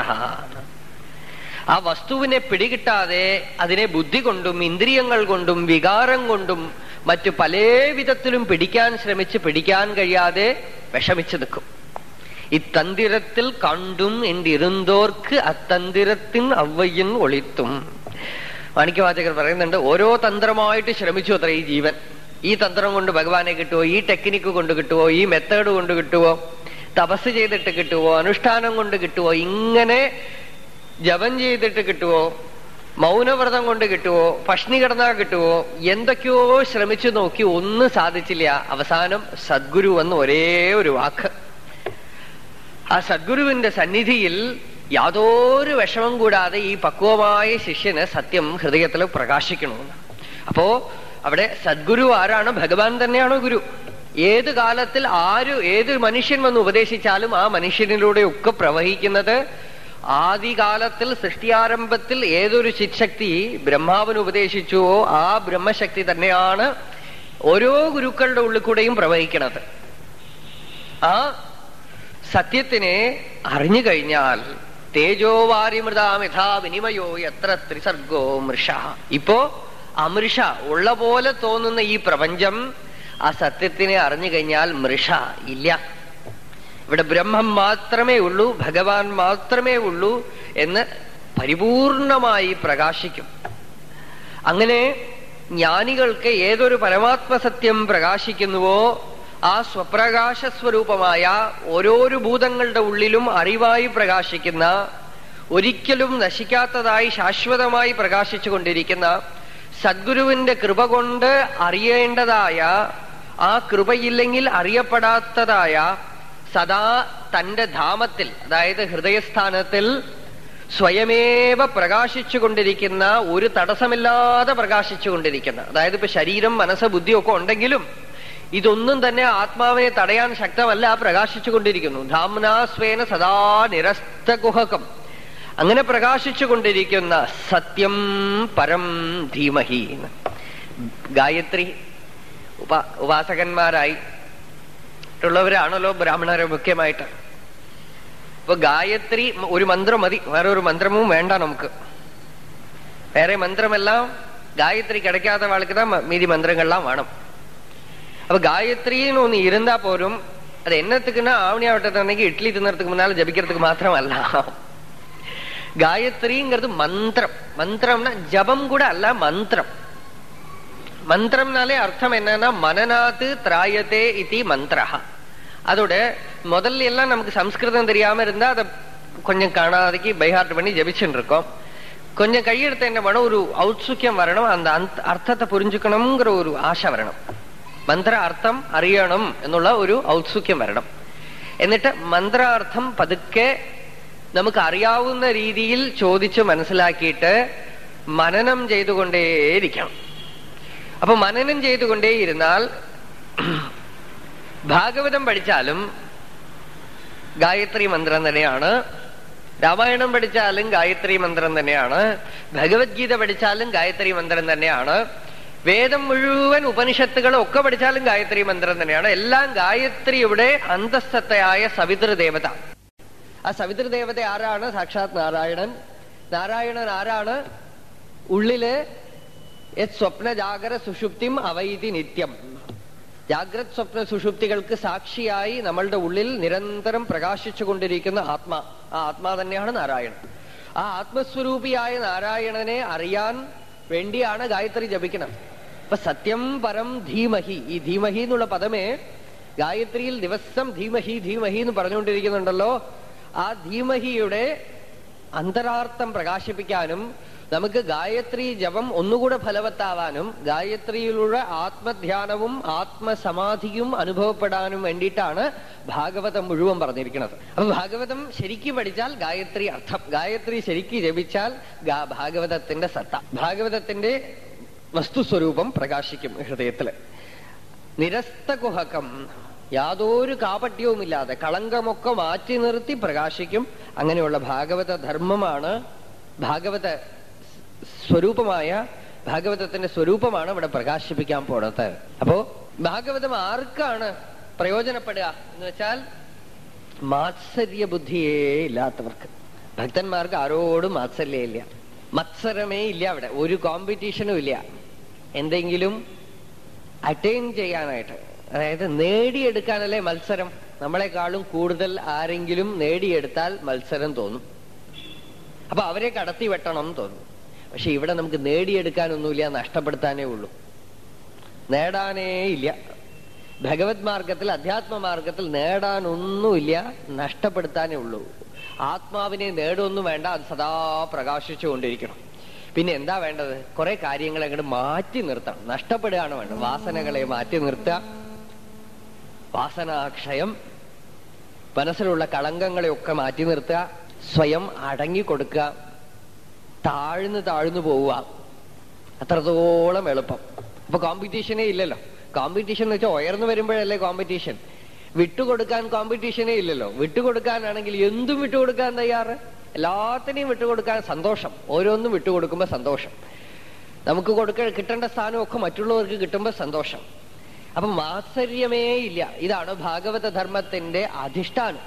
ആ വസ്തുവിനെ പിടികിട്ടാതെ അതിനെ ബുദ്ധി കൊണ്ടും ഇന്ദ്രിയങ്ങൾ കൊണ്ടും വികാരം കൊണ്ടും മറ്റു പല വിധത്തിലും പിടിക്കാൻ ശ്രമിച്ച് പിടിക്കാൻ കഴിയാതെ വിഷമിച്ചു നിൽക്കും ഇത്തന്തിരത്തിൽ കണ്ടും എന്തിരുന്തോർക്ക് അത്തന്തിരത്തിൻ അവയ്യൻ ഒളിത്തും മാണിക്യവാചകർ പറയുന്നുണ്ട് ഓരോ തന്ത്രമായിട്ട് ശ്രമിച്ചു അത്ര ഈ ജീവൻ ഈ തന്ത്രം കൊണ്ട് ഭഗവാനെ കിട്ടുമോ ഈ ടെക്നിക്ക് കൊണ്ട് കിട്ടുമോ ഈ മെത്തേഡ് കൊണ്ട് കിട്ടുമോ തപസ് ചെയ്തിട്ട് കിട്ടുമോ അനുഷ്ഠാനം കൊണ്ട് കിട്ടുമോ ഇങ്ങനെ ജപം ചെയ്തിട്ട് കിട്ടുമോ മൗനവ്രതം കൊണ്ട് കിട്ടുമോ പഷ്ണി കിടന്നാ കിട്ടുമോ എന്തൊക്കെയോ ശ്രമിച്ചു നോക്കി ഒന്നും സാധിച്ചില്ല അവസാനം സദ്ഗുരു എന്ന് ഒരേ ഒരു വാക്ക് ആ സദ്ഗുരുവിന്റെ സന്നിധിയിൽ യാതൊരു വിഷമം കൂടാതെ ഈ പക്വമായ ശിഷ്യന് സത്യം ഹൃദയത്തിൽ പ്രകാശിക്കണമെന്ന് അപ്പോ അവിടെ സദ്ഗുരു ആരാണ് ഭഗവാൻ തന്നെയാണോ ഗുരു ഏത് കാലത്തിൽ ആര് ഏത് മനുഷ്യൻ വന്ന് ഉപദേശിച്ചാലും ആ മനുഷ്യനിലൂടെ ഒക്കെ പ്രവഹിക്കുന്നത് ആദികാലത്തിൽ സൃഷ്ടിയാരംഭത്തിൽ ഏതൊരു ചിത്ശക്തി ബ്രഹ്മാവിന് ഉപദേശിച്ചുവോ ആ ബ്രഹ്മശക്തി തന്നെയാണ് ഓരോ ഗുരുക്കളുടെ ഉള്ളിൽ കൂടെയും പ്രവഹിക്കുന്നത് ആ സത്യത്തിനെ അറിഞ്ഞു കഴിഞ്ഞാൽ തേജോവാരിമൃതാമിഥാ വിനിമയോ എത്ര ത്രിസർഗോ മൃഷ ഇപ്പോ അമൃഷ ഉള്ള പോലെ തോന്നുന്ന ഈ പ്രപഞ്ചം ആ സത്യത്തിനെ അറിഞ്ഞു കഴിഞ്ഞാൽ മൃഷ ഇല്ല ഇവിടെ ബ്രഹ്മം മാത്രമേ ഉള്ളൂ ഭഗവാൻ മാത്രമേ ഉള്ളൂ എന്ന് പരിപൂർണമായി പ്രകാശിക്കും അങ്ങനെ ജ്ഞാനികൾക്ക് ഏതൊരു പരമാത്മസത്യം പ്രകാശിക്കുന്നുവോ ആ സ്വപ്രകാശ സ്വരൂപമായ ഓരോരോ ഭൂതങ്ങളുടെ ഉള്ളിലും അറിവായി പ്രകാശിക്കുന്ന ഒരിക്കലും നശിക്കാത്തതായി ശാശ്വതമായി പ്രകാശിച്ചു കൊണ്ടിരിക്കുന്ന സദ്ഗുരുവിന്റെ കൃപ കൊണ്ട് അറിയേണ്ടതായ ആ കൃപയില്ലെങ്കിൽ അറിയപ്പെടാത്തതായ സദാ തന്റെ ധാമത്തിൽ അതായത് ഹൃദയസ്ഥാനത്തിൽ സ്വയമേവ പ്രകാശിച്ചു കൊണ്ടിരിക്കുന്ന ഒരു തടസ്സമില്ലാതെ പ്രകാശിച്ചു കൊണ്ടിരിക്കുന്ന അതായത് ഇപ്പൊ ശരീരം മനസ്സ് ബുദ്ധിയൊക്കെ ഉണ്ടെങ്കിലും ഇതൊന്നും തന്നെ ആത്മാവിനെ തടയാൻ ശക്തമല്ല പ്രകാശിച്ചു കൊണ്ടിരിക്കുന്നു ധാംനാസ്വേന സദാ നിരസ്തകുഹകം അങ്ങനെ പ്രകാശിച്ചു കൊണ്ടിരിക്കുന്ന സത്യം പരം ധീമഹി എന്ന്. ഗായത്രി ഉപാ ഉപാസകന്മാരായി ഉള്ളവരാണല്ലോ ബ്രാഹ്മണരെ മുഖ്യമായിട്ട് അപ്പൊ ഗായത്രി ഒരു മന്ത്രം മതി വേറെ ഒരു മന്ത്രമും വേണ്ട നമുക്ക് വേറെ മന്ത്രമെല്ലാം ഗായത്രി கிடைக்காத வாழ்க்கை தான் மீதி மந்திரங்கள்லாம் வேணும் அப்ப காயத்ரின்னு ஒண்ணு இருந்தா போரும் அது என்னத்துக்குன்னா ஆவணி ஆவட்டத்தை அன்னைக்கு இட்லி தின்னறதுக்கு முன்னால ஜபிக்கிறதுக்கு மாத்திரம் அல்ல காயத்ரிங்கிறது மந்திரம் மந்திரம்னா ஜபம் கூட அல்ல மந்திரம் மந்திரம்னாலே அர்த்தம் என்னன்னா மனநாத்து திராயத்தே இதி மந்திரஹா அதோட முதல்ல எல்லாம் நமக்கு சம்ஸ்கிருதம் தெரியாம இருந்தா அதை கொஞ்சம் காணாதைக்கு பைஹார்ட் பண்ணி ஜபிச்சுட்டு இருக்கோம் கொஞ்சம் கையெடுத்த என்ன வேணும் ஒரு ഔത്സുക്യം വരണം அந்த അന്ത- അർത്ഥത്തെ പുരിഞ്ചുക്കണംங்கிற ഒരു ആശ വരണം മന്ത്ര അർത്ഥം അറിയണം എന്നുള്ള ഒരു ഔത്സുക്യം വരണം എന്നിട്ട് മന്ത്രാർത്ഥം പതുക്കെ നമുക്ക് അറിയാവുന്ന രീതിയിൽ ചോദിച്ച് മനസ്സിലാക്കിയിട്ട് മനനം ചെയ്തുകൊണ്ടേയിരിക്കണം അപ്പൊ മനനം ചെയ്തുകൊണ്ടേയിരുന്നാൽ ഭാഗവതം പഠിച്ചാലും ഗായത്രി മന്ത്രം തന്നെയാണ് രാമായണം പഠിച്ചാലും ഗായത്രി മന്ത്രം തന്നെയാണ് ഭഗവത്ഗീത പഠിച്ചാലും ഗായത്രി മന്ത്രം തന്നെയാണ് വേദം മുഴുവൻ ഉപനിഷത്തുകളും ഒക്കെ പഠിച്ചാലും ഗായത്രി മന്ത്രം തന്നെയാണ് എല്ലാം ഗായത്രിയുടെ അന്തസ്ഥത്തയായ സവിതൃദേവത ആ സവിതൃദേവത ആരാണ് സാക്ഷാത് നാരായണൻ നാരായണൻ ആരാണ് ഉള്ളില് യത് സ്വപ്ന ജാഗര സുഷുപ്തിം അവൈതി നിത്യം ജാഗ്രത് സ്വപ്ന സുഷുപ്തികൾക്ക് സാക്ഷിയായി നമ്മളുടെ ഉള്ളിൽ നിരന്തരം പ്രകാശിച്ചുകൊണ്ടിരിക്കുന്ന ആത്മാ ആ ആത്മാ തന്നെയാണ് നാരായണൻ ആ ആത്മസ്വരൂപിയായ നാരായണനെ അറിയാൻ വേണ്ടിയാണ് ഗായത്രി ജപിക്കണം അപ്പൊ സത്യം പരം ധീമഹി ഈ ധീമഹി എന്നുള്ള പദമേ ഗായത്രിയിൽ ദിവസം ധീമഹി ധീമഹി എന്ന് പറഞ്ഞുകൊണ്ടിരിക്കുന്നുണ്ടല്ലോ ആ ധീമഹിയുടെ അന്തരാർത്ഥം പ്രകാശിപ്പിക്കാനും നമുക്ക് ഗായത്രി ജപം ഒന്നുകൂടെ ഫലവത്താവാനും ഗായത്രിയിലൂടെ ആത്മധ്യാനവും ആത്മസമാധിയും അനുഭവപ്പെടാനും വേണ്ടിയിട്ടാണ് ഭാഗവതം മുഴുവൻ പറഞ്ഞിരിക്കുന്നത് അപ്പൊ ഭാഗവതം ശരിക്കും പഠിച്ചാൽ ഗായത്രി അർത്ഥം ഗായത്രി ശരിക്കും ജപിച്ചാൽ ഗാ- ഭാഗവതത്തിന്റെ സത്ത ഭാഗവതത്തിന്റെ വസ്തുസ്വരൂപം പ്രകാശിക്കും ഹൃദയത്തില് നിരസ്തകുഹകം യാതൊരു കാപട്യവുമില്ലാതെ കളങ്കമൊക്കെ മാറ്റി നിർത്തി പ്രകാശിക്കും അങ്ങനെയുള്ള ഭാഗവത ധർമ്മമാണ് ഭാഗവത സ്വരൂപമായ ഭാഗവതത്തിന്റെ സ്വരൂപമാണ് ഇവിടെ പ്രകാശിപ്പിക്കാൻ പോണത് അപ്പോ ഭാഗവതം ആർക്കാണ് പ്രയോജനപ്പെടുക എന്ന് വെച്ചാൽ മാത്സര്യ ബുദ്ധിയേ ഇല്ലാത്തവർക്ക് ഭക്തന്മാർക്ക് ആരോടും മാത്സര്യമില്ല മത്സരമേ ഇല്ല അവിടെ ഒരു കോമ്പറ്റീഷനും ഇല്ല എന്തെങ്കിലും അറ്റൈൻ ചെയ്യാനായിട്ട് അതായത് നേടിയെടുക്കാനല്ലേ മത്സരം നമ്മളെക്കാളും കൂടുതൽ ആരെങ്കിലും നേടിയെടുത്താൽ മത്സരം തോന്നും അപ്പൊ അവരെ കടത്തി വെട്ടണം എന്ന് തോന്നും പക്ഷെ ഇവിടെ നമുക്ക് നേടിയെടുക്കാനൊന്നുമില്ല നഷ്ടപ്പെടുത്താനേ ഉള്ളൂ നേടാനേ ഇല്ല ഭഗവത് മാർഗത്തിൽ അധ്യാത്മ മാർഗത്തിൽ നേടാനൊന്നുമില്ല നഷ്ടപ്പെടുത്താനേ ഉള്ളൂ ആത്മാവിനെ നേടൊന്നും വേണ്ട അത് സദാ പ്രകാശിച്ചുകൊണ്ടിരിക്കണം പിന്നെ എന്താ വേണ്ടത് കുറെ കാര്യങ്ങളെ അങ്ങോട്ട് മാറ്റി നിർത്തണം നഷ്ടപ്പെടുകയാണ് വേണ്ടത് വാസനകളെ മാറ്റി നിർത്തുക വാസനാക്ഷയം മനസ്സിലുള്ള കളങ്കങ്ങളെയൊക്കെ മാറ്റി നിർത്തുക സ്വയം അടങ്ങിക്കൊടുക്കുക താഴ്ന്നു താഴ്ന്നു പോവുക അത്രത്തോളം എളുപ്പം അപ്പൊ കോമ്പറ്റീഷനേ ഇല്ലല്ലോ കോമ്പറ്റീഷൻ എന്ന് വെച്ചാൽ ഉയർന്നു വരുമ്പോഴല്ലേ കോമ്പറ്റീഷൻ വിട്ടുകൊടുക്കാൻ കോമ്പറ്റീഷനേ ഇല്ലല്ലോ വിട്ടുകൊടുക്കാനാണെങ്കിൽ എന്തും വിട്ടുകൊടുക്കാൻ തയ്യാറ് എല്ലാത്തിനെയും വിട്ടുകൊടുക്കാൻ സന്തോഷം ഓരോന്നും വിട്ടുകൊടുക്കുമ്പോ സന്തോഷം നമുക്ക് കൊടുക്ക കിട്ടേണ്ട സ്ഥാനമൊക്കെ മറ്റുള്ളവർക്ക് കിട്ടുമ്പോ സന്തോഷം അപ്പൊ മാത്സര്യമേ ഇല്ല ഇതാണ് ഭാഗവത ധർമ്മത്തിന്റെ അധിഷ്ഠാനം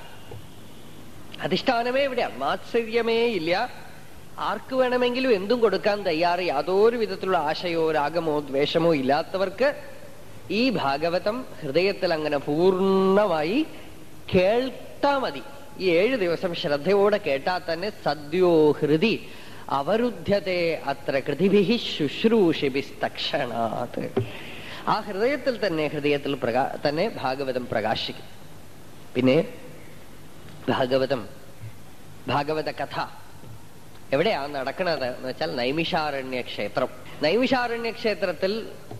അധിഷ്ഠാനമേ ഇവിടെയാണ് മാത്സര്യമേ ഇല്ല ആർക്ക് വേണമെങ്കിലും എന്തും കൊടുക്കാൻ തയ്യാറ് യാതൊരു വിധത്തിലുള്ള ആശയോ രാഗമോ ദ്വേഷമോ ഇല്ലാത്തവർക്ക് ഈ ഭാഗവതം ഹൃദയത്തിൽ അങ്ങനെ പൂർണ്ണമായി കേൾട്ടാ മതി ഈ ഏഴ് ദിവസം ശ്രദ്ധയോടെ കേട്ടാൽ തന്നെ സദ്യോ ഹൃദി അവരുദ്ധ്യത്തെ അത്ര കൃതിഭി ശുശ്രൂഷിഭിസ്തക്ഷണാത് ആ ഹൃദയത്തിൽ തന്നെ ഹൃദയത്തിൽ പ്രകാ തന്നെ ഭാഗവതം പ്രകാശിക്കും പിന്നെ ഭാഗവതം ഭാഗവത കഥ എവിടെയാ നടക്കുന്നത് എന്ന് വെച്ചാൽ നൈമിഷാരണ്യ ക്ഷേത്രം നൈമിഷാരണ്യ ക്ഷേത്രത്തിൽ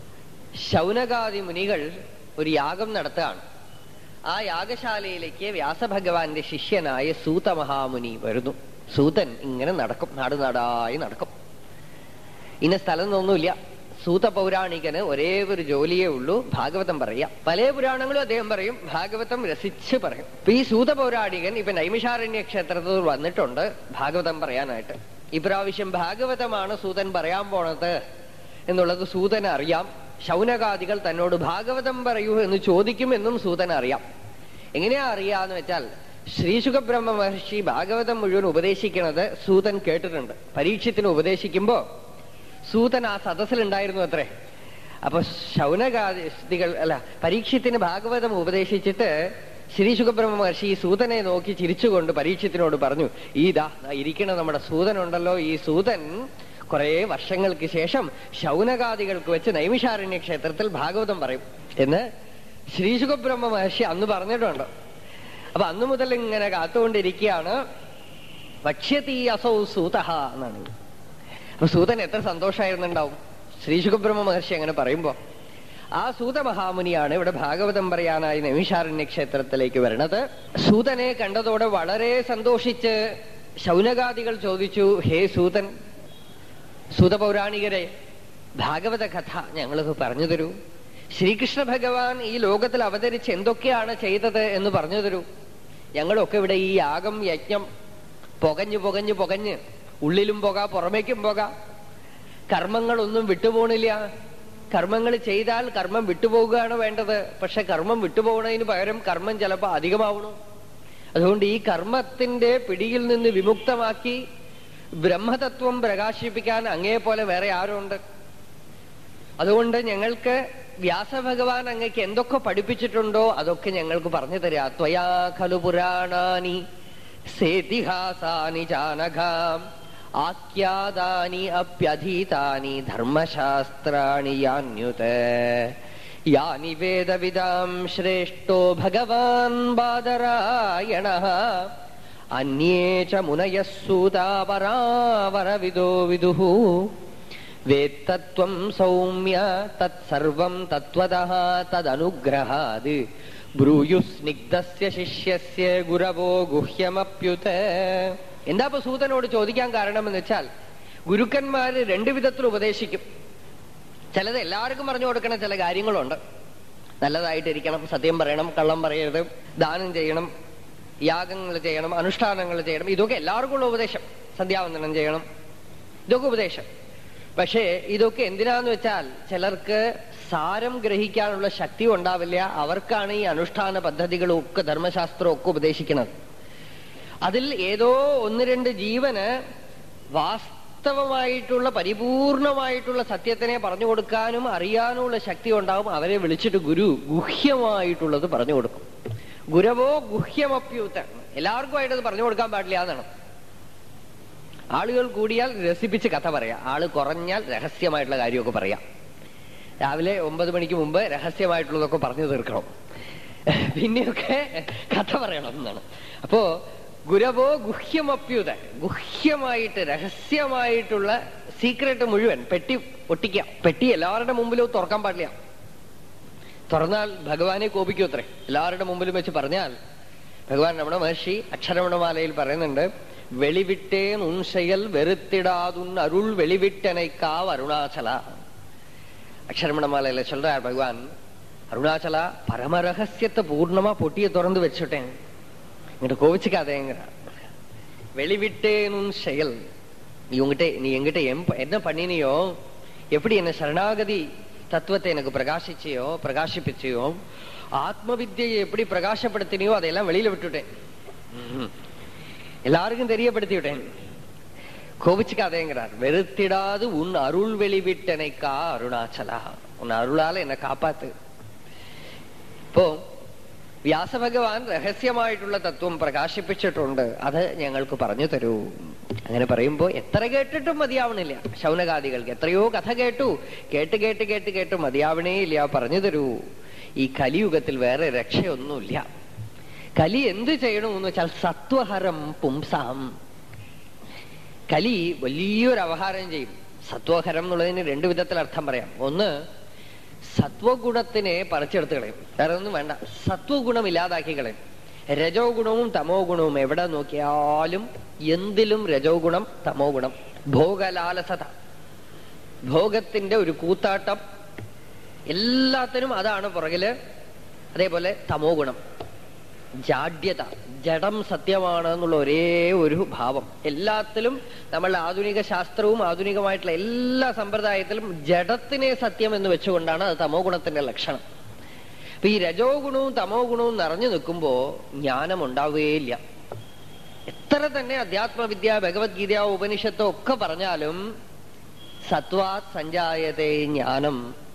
ശൗനകാദി മുനികൾ ഒരു യാഗം നടത്തുകയാണ് ആ യാഗശാലയിലേക്ക് വ്യാസഭഗവാന്റെ ശിഷ്യനായ സൂത മഹാമുനി വരുന്നു സൂതൻ ഇങ്ങനെ നടക്കും നാട് നാടായി നടക്കും ഇന്ന സ്ഥലം ഒന്നുമില്ല സൂത പൗരാണികന് ഒരേ ഒരു ജോലിയേ ഉള്ളൂ ഭാഗവതം പറയാം പല പുരാണങ്ങളും അദ്ദേഹം പറയും ഭാഗവതം രസിച്ച് പറയും ഇപ്പൊ ഈ സൂത പൗരാണികൻ ഇപ്പൊ നൈമിഷാരണ്യ ക്ഷേത്രത്തിൽ വന്നിട്ടുണ്ട് ഭാഗവതം പറയാനായിട്ട് ഇപ്രാവശ്യം ഭാഗവതമാണ് സൂതൻ പറയാൻ പോണത് എന്നുള്ളത് സൂതൻ അറിയാം ശൗനകാദികൾ തന്നോട് ഭാഗവതം പറയൂ എന്ന് ചോദിക്കുമെന്നും സൂതൻ അറിയാം എങ്ങനെയാ അറിയാന്ന് വെച്ചാൽ ശ്രീശുഖബ്രഹ്മ മഹർഷി ഭാഗവതം മുഴുവൻ ഉപദേശിക്കുന്നത് സൂതൻ കേട്ടിട്ടുണ്ട് പരീക്ഷത്തിന് ഉപദേശിക്കുമ്പോ സൂതൻ ആ സദസ്സിലുണ്ടായിരുന്നു അത്രേ അപ്പൊ ശൗനകാദികൾ അല്ല പരീക്ഷത്തിന് ഭാഗവതം ഉപദേശിച്ചിട്ട് ശ്രീ സുഖബ്രഹ്മ മഹർഷി ഈ സൂതനെ നോക്കി ചിരിച്ചുകൊണ്ട് പരീക്ഷത്തിനോട് പറഞ്ഞു ഈ ദാ ദാ ഇരിക്കണ നമ്മുടെ സൂതനുണ്ടല്ലോ ഈ സൂതൻ കുറെ വർഷങ്ങൾക്ക് ശേഷം ശൗനകാദികൾക്ക് വെച്ച് നൈമിഷാരണ്യ ക്ഷേത്രത്തിൽ ഭാഗവതം പറയും എന്ന് ശ്രീ സുഖബ്രഹ്മ മഹർഷി അന്ന് പറഞ്ഞിട്ടുണ്ട് അപ്പൊ അന്നു മുതൽ ഇങ്ങനെ കാത്തുകൊണ്ടിരിക്കുകയാണ് വക്ഷ്യതീ അസൗ സൂതഹ എന്നാണ് അപ്പൊ സൂതൻ എത്ര സന്തോഷമായിരുന്നുണ്ടാവും ശ്രീശുഖബ്രഹ്മ മഹർഷി അങ്ങനെ പറയുമ്പോ ആ സൂത മഹാമുനിയാണ് ഇവിടെ ഭാഗവതം പറയാനായി നൈമിഷാരണ്യ ക്ഷേത്രത്തിലേക്ക് വരണത് സൂതനെ കണ്ടതോടെ വളരെ സന്തോഷിച്ച് ശൗനകാദികൾ ചോദിച്ചു ഹേ സൂതൻ സൂതപൗരാണികരെ ഭാഗവത കഥ ഞങ്ങൾക്ക് പറഞ്ഞു തരൂ ശ്രീകൃഷ്ണ ഭഗവാൻ ഈ ലോകത്തിൽ അവതരിച്ച് എന്തൊക്കെയാണ് ചെയ്തത് എന്ന് പറഞ്ഞു തരൂ ഞങ്ങളൊക്കെ ഇവിടെ ഈ യാഗം യജ്ഞം പുകഞ്ഞു പുകഞ്ഞു പുകഞ്ഞ് ഉള്ളിലും പുക പുറമേക്കും പുക കർമ്മങ്ങളൊന്നും വിട്ടുപോണില്ല കർമ്മങ്ങൾ ചെയ്താൽ കർമ്മം വിട്ടുപോകുകയാണ് വേണ്ടത് പക്ഷെ കർമ്മം വിട്ടുപോകുന്നതിന് പകരം കർമ്മം ചിലപ്പോൾ അധികമാവണം അതുകൊണ്ട് ഈ കർമ്മത്തിന്റെ പിടിയിൽ നിന്ന് വിമുക്തമാക്കി ബ്രഹ്മതത്വം പ്രകാശിപ്പിക്കാൻ അങ്ങേ പോലെ വേറെ ആരുണ്ട് അതുകൊണ്ട് ഞങ്ങൾക്ക് വ്യാസഭഗവാൻ അങ്ങക്ക് എന്തൊക്കെ പഠിപ്പിച്ചിട്ടുണ്ടോ അതൊക്കെ ഞങ്ങൾക്ക് പറഞ്ഞു തരാ ത്വയാ ഖലു പുരാണാനി സേതിഹാസാനി ചാനഘാം ആഖ്യാതാനി അപ്യധീതാനി ധർമ്മശാസ്ത്രാണി യാന്യുത യാനി വേദവിദാം ശ്രേഷ്ഠോ ഭഗവാൻ ബാദരായണ അന്യേ ച മുനയഃ സൂതാപരാവരവിദോ വിദുഃ വേത്തത്വം സൗമ്യ തത്സർവം തത്വതഃ തദനുഗ്രഹാത് ബ്രൂയുസ്നിഗ്ധസ്യ ശിഷ്യസ്യ ഗുരവോ ഗുഹ്യമപ്യുത എന്താ ഇപ്പൊ സൂതനോട് ചോദിക്കാൻ കാരണമെന്ന് വെച്ചാൽ ഗുരുക്കന്മാര് രണ്ടു വിധത്തിൽ ഉപദേശിക്കും ചിലത് എല്ലാവർക്കും പറഞ്ഞു കൊടുക്കണ ചില കാര്യങ്ങളുണ്ട് നല്ലതായിട്ടിരിക്കണം സത്യം പറയണം കള്ളം പറയരുത് ദാനം ചെയ്യണം യാഗങ്ങൾ ചെയ്യണം അനുഷ്ഠാനങ്ങൾ ചെയ്യണം ഇതൊക്കെ എല്ലാവർക്കും ഉള്ള ഉപദേശം സന്ധ്യാവന്ദനം ചെയ്യണം ഇതൊക്കെ ഉപദേശം പക്ഷേ ഇതൊക്കെ എന്തിനാന്ന് വെച്ചാൽ ചിലർക്ക് സാരം ഗ്രഹിക്കാനുള്ള ശക്തി ഉണ്ടാവില്ല അവർക്കാണ് ഈ അനുഷ്ഠാന പദ്ധതികളും ഒക്കെ ധർമ്മശാസ്ത്രവും ഒക്കെ ഉപദേശിക്കുന്നത് അതിൽ ഏതോ ഒന്ന് രണ്ട് ജീവന് വാസ്തവമായിട്ടുള്ള പരിപൂർണമായിട്ടുള്ള സത്യത്തിനെ പറഞ്ഞു കൊടുക്കാനും അറിയാനുമുള്ള ശക്തി ഉണ്ടാവും അവരെ വിളിച്ചിട്ട് ഗുരു ഗുഹ്യമായിട്ടുള്ളത് പറഞ്ഞു കൊടുക്കും ഗുരവോ ഗുഹ്യമപ്യൂത്ത എല്ലാവർക്കുമായിട്ട് അത് പറഞ്ഞു കൊടുക്കാൻ പാടില്ല എന്നാണ് ആളുകൾ കൂടിയാൽ രസിപ്പിച്ച് കഥ പറയാം ആള് കുറഞ്ഞാൽ രഹസ്യമായിട്ടുള്ള കാര്യമൊക്കെ പറയാം രാവിലെ ഒമ്പത് മണിക്ക് മുമ്പ് രഹസ്യമായിട്ടുള്ളതൊക്കെ പറഞ്ഞു തീർക്കണം പിന്നെയൊക്കെ കഥ പറയണം എന്നാണ് അപ്പോ ഗുരവോ ഗുഹ്യമപ്യുത ഗുഹ്യമായിട്ട് രഹസ്യമായിട്ടുള്ള സീക്രട്ട് മുഴുവൻ പെട്ടി ഒട്ടിക്കാം പെട്ടി എല്ലാവരുടെ മുമ്പിലും തുറക്കാൻ പാടില്ല തുറന്നാൽ ഭഗവാനെ കോപിക്കൂ അത്രേ എല്ലാവരുടെ മുമ്പിലും വെച്ച് പറഞ്ഞാൽ ഭഗവാൻ രമണ മഹർഷി അക്ഷരമണമാലയിൽ പറയുന്നുണ്ട് വെളിവിട്ടേൻ ഉൻഷയൽ വെറുത്തിടാതുൻ അരുൾ വെളിവിട്ടനൈക്കാവ് അരുണാചല அக்ஷரமணமாலையில சொல்றார் பகவான் அருணாச்சலா பரமரகசியத்தை பூர்ணமா பொட்டியை திறந்து வச்சுட்டேன் என்கிட்ட கோவிச்சுக்காதேங்கிறார் வெளிவிட்டேனும் செயல் நீ உங்ககிட்ட நீ என்கிட்ட எம்- என்ன பண்ணினியோ எப்படி என்ன சரணாகதி தத்துவத்தை எனக்கு பிரகாசிச்சியோ பிரகாசிப்பிச்சியோ ஆத்ம வித்தியை எப்படி பிரகாசப்படுத்தினியோ அதையெல்லாம் வெளியில விட்டுட்டேன் ம்ஹும். எல்லாருக்கும் தெரியப்படுத்தி விட்டேன் கோபிச்சுக்காதேங்கிறார் வெறுத்திடாது உன் அருள் வெளிவிட்டனைக்கா அருணாச்சலா உன் அருளால என்னை காப்பாத்து ഇപ്പോ വ്യാസഭഗവാൻ രഹസ്യമായിട്ടുള്ള തത്വം പ്രകാശിപ്പിച്ചിട്ടുണ്ട് അത് ഞങ്ങൾക്ക് പറഞ്ഞു തരൂ അങ്ങനെ പറയുമ്പോ എത്ര കേട്ടിട്ടും മതിയാവണില്ല ശൗനകാദികൾക്ക് എത്രയോ കഥ കേട്ടു കേട്ട് കേട്ട് കേട്ട് കേട്ട് മതിയാവണേ ഇല്ല പറഞ്ഞു തരൂ ഈ കലിയുഗത്തിൽ വേറെ രക്ഷയൊന്നുമില്ല കലി എന്ത് ചെയ്യണമെന്ന് വെച്ചാൽ സത്വഹരം പുംസാം കലി വലിയൊരു അവഹാരം ചെയ്യും സത്വഹരം എന്നുള്ളതിന് രണ്ടു വിധത്തിൽ അർത്ഥം പറയാം ഒന്ന് സത്വഗുണത്തിനെ പറിച്ചെടുത്ത് കളയും വേറെ ഒന്നും വേണ്ട സത്വഗുണം ഇല്ലാതാക്കി കളയും രജോ ഗുണവും തമോ ഗുണവും എവിടെ നോക്കിയാലും എന്തിലും രജോ ഗുണം തമോ ഗുണം ഭോഗലാലസത ഭോഗത്തിന്റെ ഒരു കൂത്താട്ടം എല്ലാത്തിനും അതാണ് പുറകില് അതേപോലെ തമോ ഗുണം ജാഡ്യത ജഡം സത്യമാണ് എന്നുള്ള ഒരേ ഒരു ഭാവം എല്ലാത്തിലും നമ്മളുടെ ആധുനിക ശാസ്ത്രവും ആധുനികമായിട്ടുള്ള എല്ലാ സമ്പ്രദായത്തിലും ജഡത്തിനെ സത്യം എന്ന് വെച്ചുകൊണ്ടാണ് അത് തമോ ഗുണത്തിന്റെ ലക്ഷണം അപ്പൊ ഈ രജോ ഗുണവും തമോ ഗുണവും നിറഞ്ഞു നിൽക്കുമ്പോ ജ്ഞാനം ഉണ്ടാവുകയില്ല എത്ര തന്നെ അധ്യാത്മവിദ്യ ഭഗവത്ഗീത ഉപനിഷത്തോ ഒക്കെ പറഞ്ഞാലും സത്വാത് സഞ്ജായത്തെ ജ്ഞാനം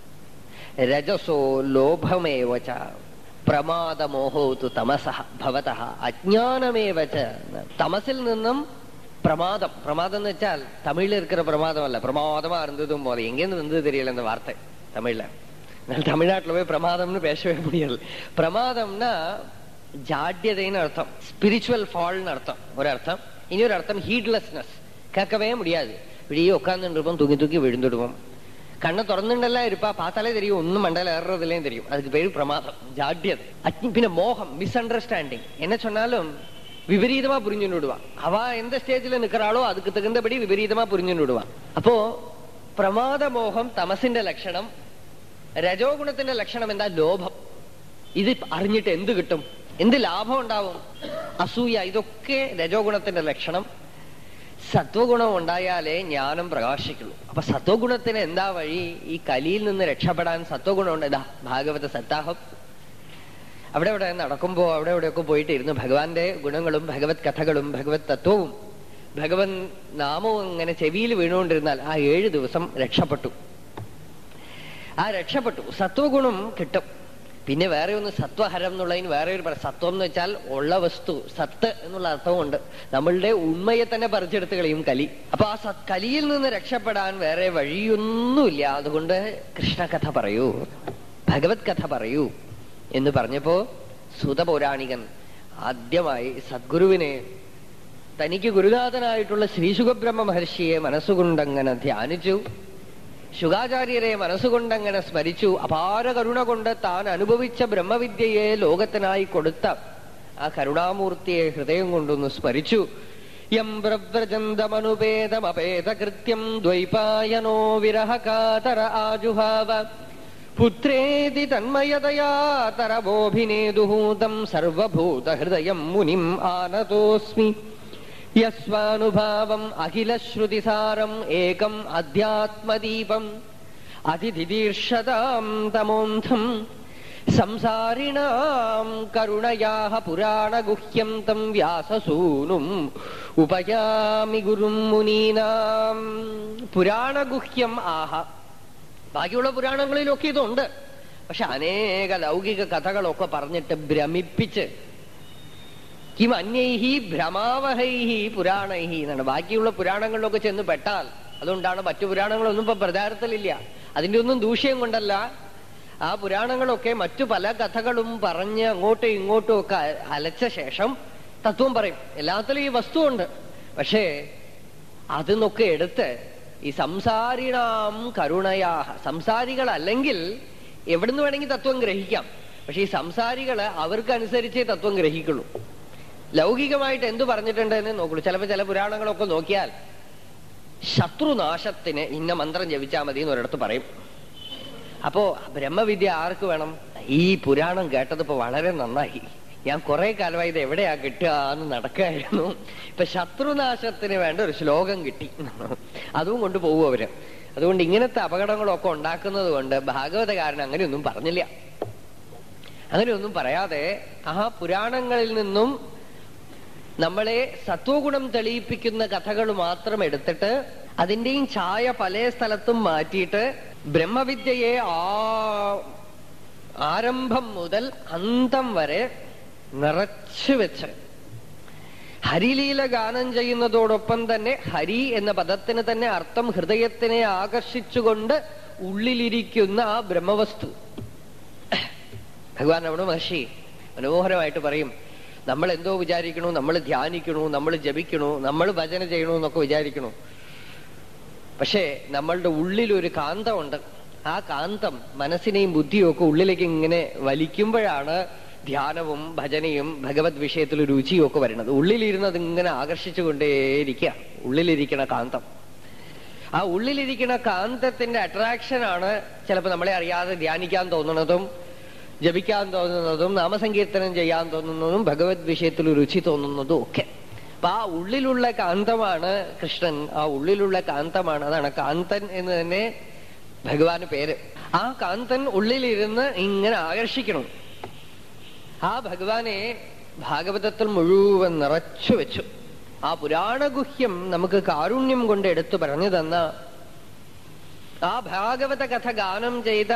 രജസോ ലോഭമേവച പ്രമാദമോഹോതു തമസ ഭവത അജ്ഞാനമേവച തമസിൽ നിന്നും പ്രമാദം പ്രമാദം എന്ന് വെച്ചാൽ തമിഴിൽ இருக்கிற பிரமாதம் பிரமாதமா இருந்ததும் போது எங்கேருந்து வந்தது தெரியல இந்த வார்த்தை தமிழ்ல நான் தமிழ்நாட்டுல போய் பிரமாதம்னு பேசவே முடியாது பிரமாதம்னா ஜாட்யதைன்னு அர்த்தம் ஸ்பிரிச்சுவல் ஃபால்னு அர்த்தம் ஒரு அர்த்தம் இனி ஒரு அர்த்தம் ஹீட்லெஸ்னஸ் கேட்கவே முடியாது இப்படியே உட்கார்ந்துட்டு இருப்போம் தூக்கி தூக்கி விழுந்துடுவோம் கண்ணை திறந்துட்டெல்லாம் இருப்பா பார்த்தாலே தெரியும் ஒன்னும் மண்டல ஏறுறதுலயும் தெரியும் அதுக்கு பேரு பிரமாதம் ஜாட்யது அஜ்~ பின்ன மோகம் மிஸ் அண்டர்ஸ்டாண்டிங் என்ன சொன்னாலும் விபரீதமா புரிஞ்சுன்னு விடுவா அவ எந்த ஸ்டேஜ்ல நிக்கிறாளோ அதுக்கு தகுந்தபடி விபரீதமா புரிஞ்சுன்னு விடுவா அப்போ പ്രമാദ മോഹം തമസിന്റെ ലക്ഷണം രജോഗുണത്തിന്റെ ലക്ഷണം എന്താ ലോഭം ഇത് അറിഞ്ഞിട്ട് എന്ത് കിട്ടും എന്ത് ലാഭം ഉണ്ടാവും അസൂയ ഇതൊക്കെ രജോഗുണത്തിന്റെ ലക്ഷണം സത്വഗുണം ഉണ്ടായാലേ ജ്ഞാനം പ്രകാശിക്കുള്ളൂ അപ്പൊ സത്വഗുണത്തിന് എന്താ വഴി ഈ കലിയിൽ നിന്ന് രക്ഷപ്പെടാൻ സത്വഗുണം ഉണ്ട് ഇതാ ഭാഗവത സത്താഹം അവിടെ ഇവിടെ നടക്കുമ്പോ അവിടെ ഇവിടെയൊക്കെ പോയിട്ട് ഇരുന്ന് ഭഗവാന്റെ ഗുണങ്ങളും ഭഗവത് കഥകളും ഭഗവത് തത്വവും ഭഗവൻ നാമവും ഇങ്ങനെ ചെവിയിൽ വീണുകൊണ്ടിരുന്നാൽ ആ ഏഴ് ദിവസം രക്ഷപ്പെട്ടു ആ രക്ഷപ്പെട്ടു സത്വഗുണം കിട്ടും പിന്നെ വേറെ ഒന്ന് സത്വഹരം എന്നുള്ളതിന് വേറെ ഒരു പറ- സത്വം എന്ന് വെച്ചാൽ ഉള്ള വസ്തു സത്ത് എന്നുള്ള അർത്ഥമുണ്ട് നമ്മളുടെ ഉണ്മയെ തന്നെ പറിച്ചെടുത്ത് കളയും കലി അപ്പൊ ആ സത് കലിയിൽ നിന്ന് രക്ഷപ്പെടാൻ വേറെ വഴിയൊന്നുമില്ല അതുകൊണ്ട് കൃഷ്ണകഥ പറയൂ ഭഗവത് കഥ പറയൂ എന്ന് പറഞ്ഞപ്പോ സൂതപൗരാണികൻ ആദ്യമായി സദ്ഗുരുവിനെ തനിക്ക് ഗുരുനാഥനായിട്ടുള്ള ശ്രീശുഖബ്രഹ്മ മഹർഷിയെ മനസ്സുകൊണ്ടങ്ങനെ ധ്യാനിച്ചു ശുഗാചാര്യരെ മനസ്സുകൊണ്ടങ്ങനെ സ്മരിച്ചു അപാര കരുണ കൊണ്ട് താൻ അനുഭവിച്ച ബ്രഹ്മവിദ്യയെ ലോകത്തിനായി കൊടുത്ത ആ കരുണാമൂർത്തിയെ ഹൃദയം കൊണ്ടൊന്ന് സ്മരിച്ചു യം പ്രവ്രജന്തമനുപേതമപേതകൃത്യം ദ്വൈപായനോ വിരഹകാതര ആജുഹാവ പുത്രേതി തന്മയതയാ തരവോഭിനേതുഹൂതം സർവഭൂതഹൃദയം മുനിം ആനതോസ്മി യസ്വാനുഭാവം അഖിലശ്രുതിസാരം ഏകം അധ്യാത്മദീപം അതിഥിതീർഷതാം തമോന്ധം സംസാരിണാം കരുണയാഹ പുരാണഗുഹ്യം തം വ്യാസസൂനും ഉപയാമി ഗുരും മുനീനാം പുരാണഗുഹ്യം ആഹ ബാക്കിയുള്ള പുരാണങ്ങളിലൊക്കെ ഇതുണ്ട് പക്ഷെ അനേക ലൗകിക കഥകളൊക്കെ പറഞ്ഞിട്ട് ഭ്രമിപ്പിച്ച് കിം അന്യൈഹി ഭ്രമാവഹൈഹി പുരാണൈഹി എന്നാണ് ബാക്കിയുള്ള പുരാണങ്ങളിലൊക്കെ ചെന്ന് പെട്ടാൽ അതുകൊണ്ടാണ് മറ്റു പുരാണങ്ങളൊന്നും ഇപ്പൊ പ്രചാരത്തിലില്ല അതിന്റെ ഒന്നും ദൂഷ്യം കൊണ്ടല്ല ആ പുരാണങ്ങളൊക്കെ മറ്റു പല കഥകളും പറഞ്ഞ് അങ്ങോട്ടും ഇങ്ങോട്ടും ഒക്കെ അ- അലച്ച ശേഷം തത്വം പറയും എല്ലാത്തിലും ഈ വസ്തുവുണ്ട് പക്ഷേ അതിന്നൊക്കെ എടുത്ത് ഈ സംസാരിണാം കരുണയാഹ സംസാരികളല്ലെങ്കിൽ എവിടുന്ന് വേണമെങ്കിൽ തത്വം ഗ്രഹിക്കാം പക്ഷെ ഈ സംസാരികള് അവർക്കനുസരിച്ചേ തത്വം ഗ്രഹിക്കുള്ളൂ ലൗകികമായിട്ട് എന്തു പറഞ്ഞിട്ടുണ്ട് എന്ന് നോക്കുള്ളൂ ചിലപ്പോ ചില പുരാണങ്ങളൊക്കെ നോക്കിയാൽ ശത്രുനാശത്തിന് ഇന്ന മന്ത്രം ജപിച്ചാൽ മതി എന്ന് ഒരിടത്ത് പറയും അപ്പോ ബ്രഹ്മവിദ്യ ആർക്ക് വേണം ഈ പുരാണം കേട്ടതിപ്പോ വളരെ നന്നായി ഞാൻ കുറെ കാലമായി ഇത് എവിടെയാ കിട്ടുക എന്ന് നടക്കായിരുന്നു ഇപ്പൊ ശത്രുനാശത്തിന് വേണ്ട ഒരു ശ്ലോകം കിട്ടി അതും കൊണ്ട് പോകും അവര് അതുകൊണ്ട് ഇങ്ങനത്തെ അപകടങ്ങളൊക്കെ ഉണ്ടാക്കുന്നത് കൊണ്ട് ഭാഗവതകാരൻ അങ്ങനെയൊന്നും പറഞ്ഞില്ല അങ്ങനെയൊന്നും പറയാതെ ആ പുരാണങ്ങളിൽ നിന്നും നമ്മളെ സത്വഗുണം തെളിയിപ്പിക്കുന്ന കഥകൾ മാത്രം എടുത്തിട്ട് അതിന്റെയും ഛായ പല സ്ഥലത്തും മാറ്റിയിട്ട് ബ്രഹ്മവിദ്യയെ ആ ആരംഭം മുതൽ അന്തം വരെ നിറച്ചു വെച്ച് ഹരിലീല ഗാനം ചെയ്യുന്നതോടൊപ്പം തന്നെ ഹരി എന്ന പദത്തിന് തന്നെ അർത്ഥം ഹൃദയത്തിനെ ആകർഷിച്ചുകൊണ്ട് ഉള്ളിലിരിക്കുന്ന ആ ബ്രഹ്മവസ്തു ഭഗവാൻ രമണ മഹർഷി മനോഹരമായിട്ട് പറയും നമ്മൾ എന്തോ വിചാരിക്കണു നമ്മൾ ധ്യാനിക്കണു നമ്മൾ ജപിക്കണു നമ്മൾ ഭജന ചെയ്യണു എന്നൊക്കെ വിചാരിക്കണു പക്ഷേ നമ്മളുടെ ഉള്ളിൽ ഒരു കാന്തമുണ്ട് ആ കാന്തം മനസ്സിനെയും ബുദ്ധിയും ഒക്കെ ഉള്ളിലേക്ക് ഇങ്ങനെ വലിക്കുമ്പോഴാണ് ധ്യാനവും ഭജനയും ഭഗവത് വിഷയത്തിൽ രുചിയും ഒക്കെ വരുന്നത് ഉള്ളിലിരുന്നത് ഇങ്ങനെ ആകർഷിച്ചുകൊണ്ടേയിരിക്കുക ഉള്ളിലിരിക്കണ കാന്തം ആ ഉള്ളിലിരിക്കുന്ന കാന്തത്തിന്റെ അട്രാക്ഷനാണ് ചിലപ്പോൾ നമ്മളെ അറിയാതെ ധ്യാനിക്കാൻ തോന്നുന്നതും ജപിക്കാൻ തോന്നുന്നതും നാമസങ്കീർത്തനം ചെയ്യാൻ തോന്നുന്നതും ഭഗവത് വിഷയത്തിൽ രുചി തോന്നുന്നതും ഒക്കെ അപ്പൊ ആ ഉള്ളിലുള്ള കാന്തമാണ് കൃഷ്ണൻ ആ ഉള്ളിലുള്ള കാന്തമാണ് അതാണ് കാന്തൻ എന്ന് തന്നെ ഭഗവാന് പേര് ആ കാന്തൻ ഉള്ളിലിരുന്ന് ഇങ്ങനെ ആകർഷിക്കണം ആ ഭഗവാനെ ഭാഗവതത്തിൽ മുഴുവൻ നിറച്ചു വെച്ചു ആ പുരാണഗുഹ്യം നമുക്ക് കാരുണ്യം കൊണ്ട് എടുത്തു പറഞ്ഞു തന്ന ആ ഭാഗവത കഥ ഗാനം ചെയ്ത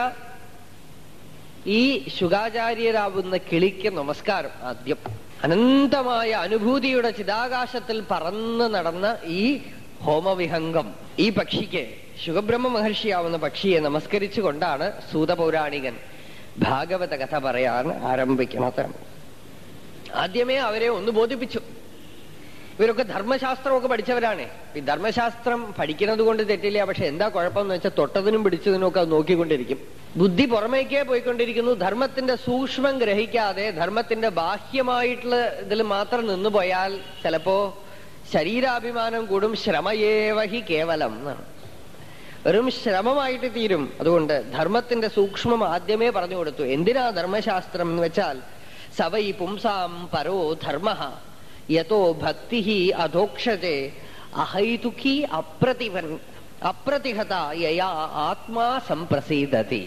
ഈ ശുഗാചാര്യരാവുന്ന കിളിക്ക് നമസ്കാരം ആദ്യം അനന്തമായ അനുഭൂതിയുടെ ചിതാകാശത്തിൽ പറന്ന് നടന്ന ഈ ഹോമവിഹംഗം ഈ പക്ഷിക്ക് ശുഖബ്രഹ്മ മഹർഷിയാവുന്ന പക്ഷിയെ നമസ്കരിച്ചുകൊണ്ടാണ് സൂതപൗരാണികൻ ഭാഗവത കഥ പറയാൻ ആരംഭിക്കുന്നത് ആദ്യമേ അവരെ ഒന്ന് ബോധിപ്പിച്ചു ഇവരൊക്കെ ധർമ്മശാസ്ത്രമൊക്കെ പഠിച്ചവരാണ് ഈ ധർമ്മശാസ്ത്രം പഠിക്കുന്നത് കൊണ്ട് തെറ്റില്ല പക്ഷെ എന്താ കുഴപ്പമെന്ന് വെച്ചാൽ തൊട്ടതിനും പിടിച്ചതിനും ഒക്കെ അത് നോക്കിക്കൊണ്ടിരിക്കും ബുദ്ധി പുറമേക്കേ പോയിക്കൊണ്ടിരിക്കുന്നു ധർമ്മത്തിന്റെ സൂക്ഷ്മം ഗ്രഹിക്കാതെ ധർമ്മത്തിന്റെ ബാഹ്യമായിട്ടുള്ള ഇതിൽ മാത്രം നിന്നു പോയാൽ ചിലപ്പോ ശരീരാഭിമാനം കൂടും ശ്രമയേവഹി കേവലം എന്നാണ് വെറും ശ്രമമായിട്ട് തീരും അതുകൊണ്ട് ധർമ്മത്തിന്റെ സൂക്ഷ്മം ആദ്യമേ പറഞ്ഞു കൊടുത്തു എന്തിനാ ധർമ്മശാസ്ത്രം എന്ന് വെച്ചാൽ സവൈ പുംസാം പരോ ധർമ്മ യഥോ ഭക്തി അധോക്ഷത്തെ അഹൈതുഖി അപ്രതിവൻ അപ്രതിഹത യയാ ആത്മാ സംപ്രസീദതി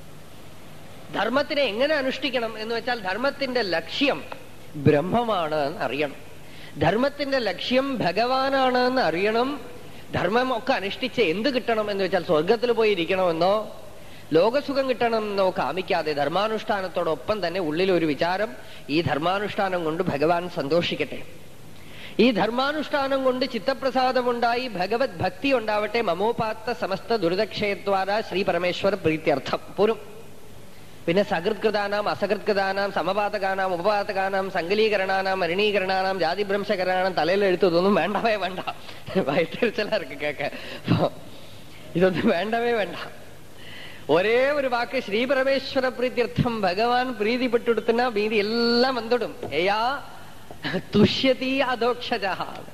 ധർമ്മത്തിനെ എങ്ങനെ അനുഷ്ഠിക്കണം എന്ന് വെച്ചാൽ ധർമ്മത്തിന്റെ ലക്ഷ്യം ബ്രഹ്മമാണ് എന്ന് അറിയണം ധർമ്മത്തിന്റെ ലക്ഷ്യം ഭഗവാനാണ് എന്ന് അറിയണം ധർമ്മം ഒക്കെ അനുഷ്ഠിച്ച് എന്ത് കിട്ടണം എന്ന് വെച്ചാൽ സ്വർഗത്തിൽ പോയി ഇരിക്കണമെന്നോ ലോകസുഖം കിട്ടണമെന്നോ കാമിക്കാതെ ധർമാനുഷ്ഠാനത്തോടൊപ്പം തന്നെ ഉള്ളിൽ ഒരു വിചാരം ഈ ധർമാനുഷ്ഠാനം കൊണ്ട് ഭഗവാൻ സന്തോഷിക്കട്ടെ ഈ ധർമാനുഷ്ഠാനം കൊണ്ട് ചിത്തപ്രസാദമുണ്ടായി ഭഗവത് ഭക്തി ഉണ്ടാവട്ടെ മമോപാത്ത സമസ്ത ദുരിതക്ഷയദ്വാര ശ്രീ പരമേശ്വര പ്രീത്യർത്ഥം പോരും പിന്നെ സകൃത്കൃതാനാം അസകൃത്കൃതാനാം സമപാതകാനാം ഉപപാതകാനാം സങ്കലീകരണാനാം മരണീകരണാനാം ജാതിഭ്രംശകരണാനാം തലയിൽ എഴുത്തതൊന്നും വേണ്ടവേ വേണ്ട വയറ്റിരിച്ചലാർക്ക് കേൾക്ക ഇതൊന്നും വേണ്ടവേ വേണ്ട ഒരേ ഒരു വാക്ക് ശ്രീ പരമേശ്വര പ്രീത്യർത്ഥം ഭഗവാൻ പ്രീതിപ്പെട്ടെടുത്തുന്ന മീതി എല്ലാം വന്നിടും ഏയാ തുഷ്യതി അധോക്ഷജ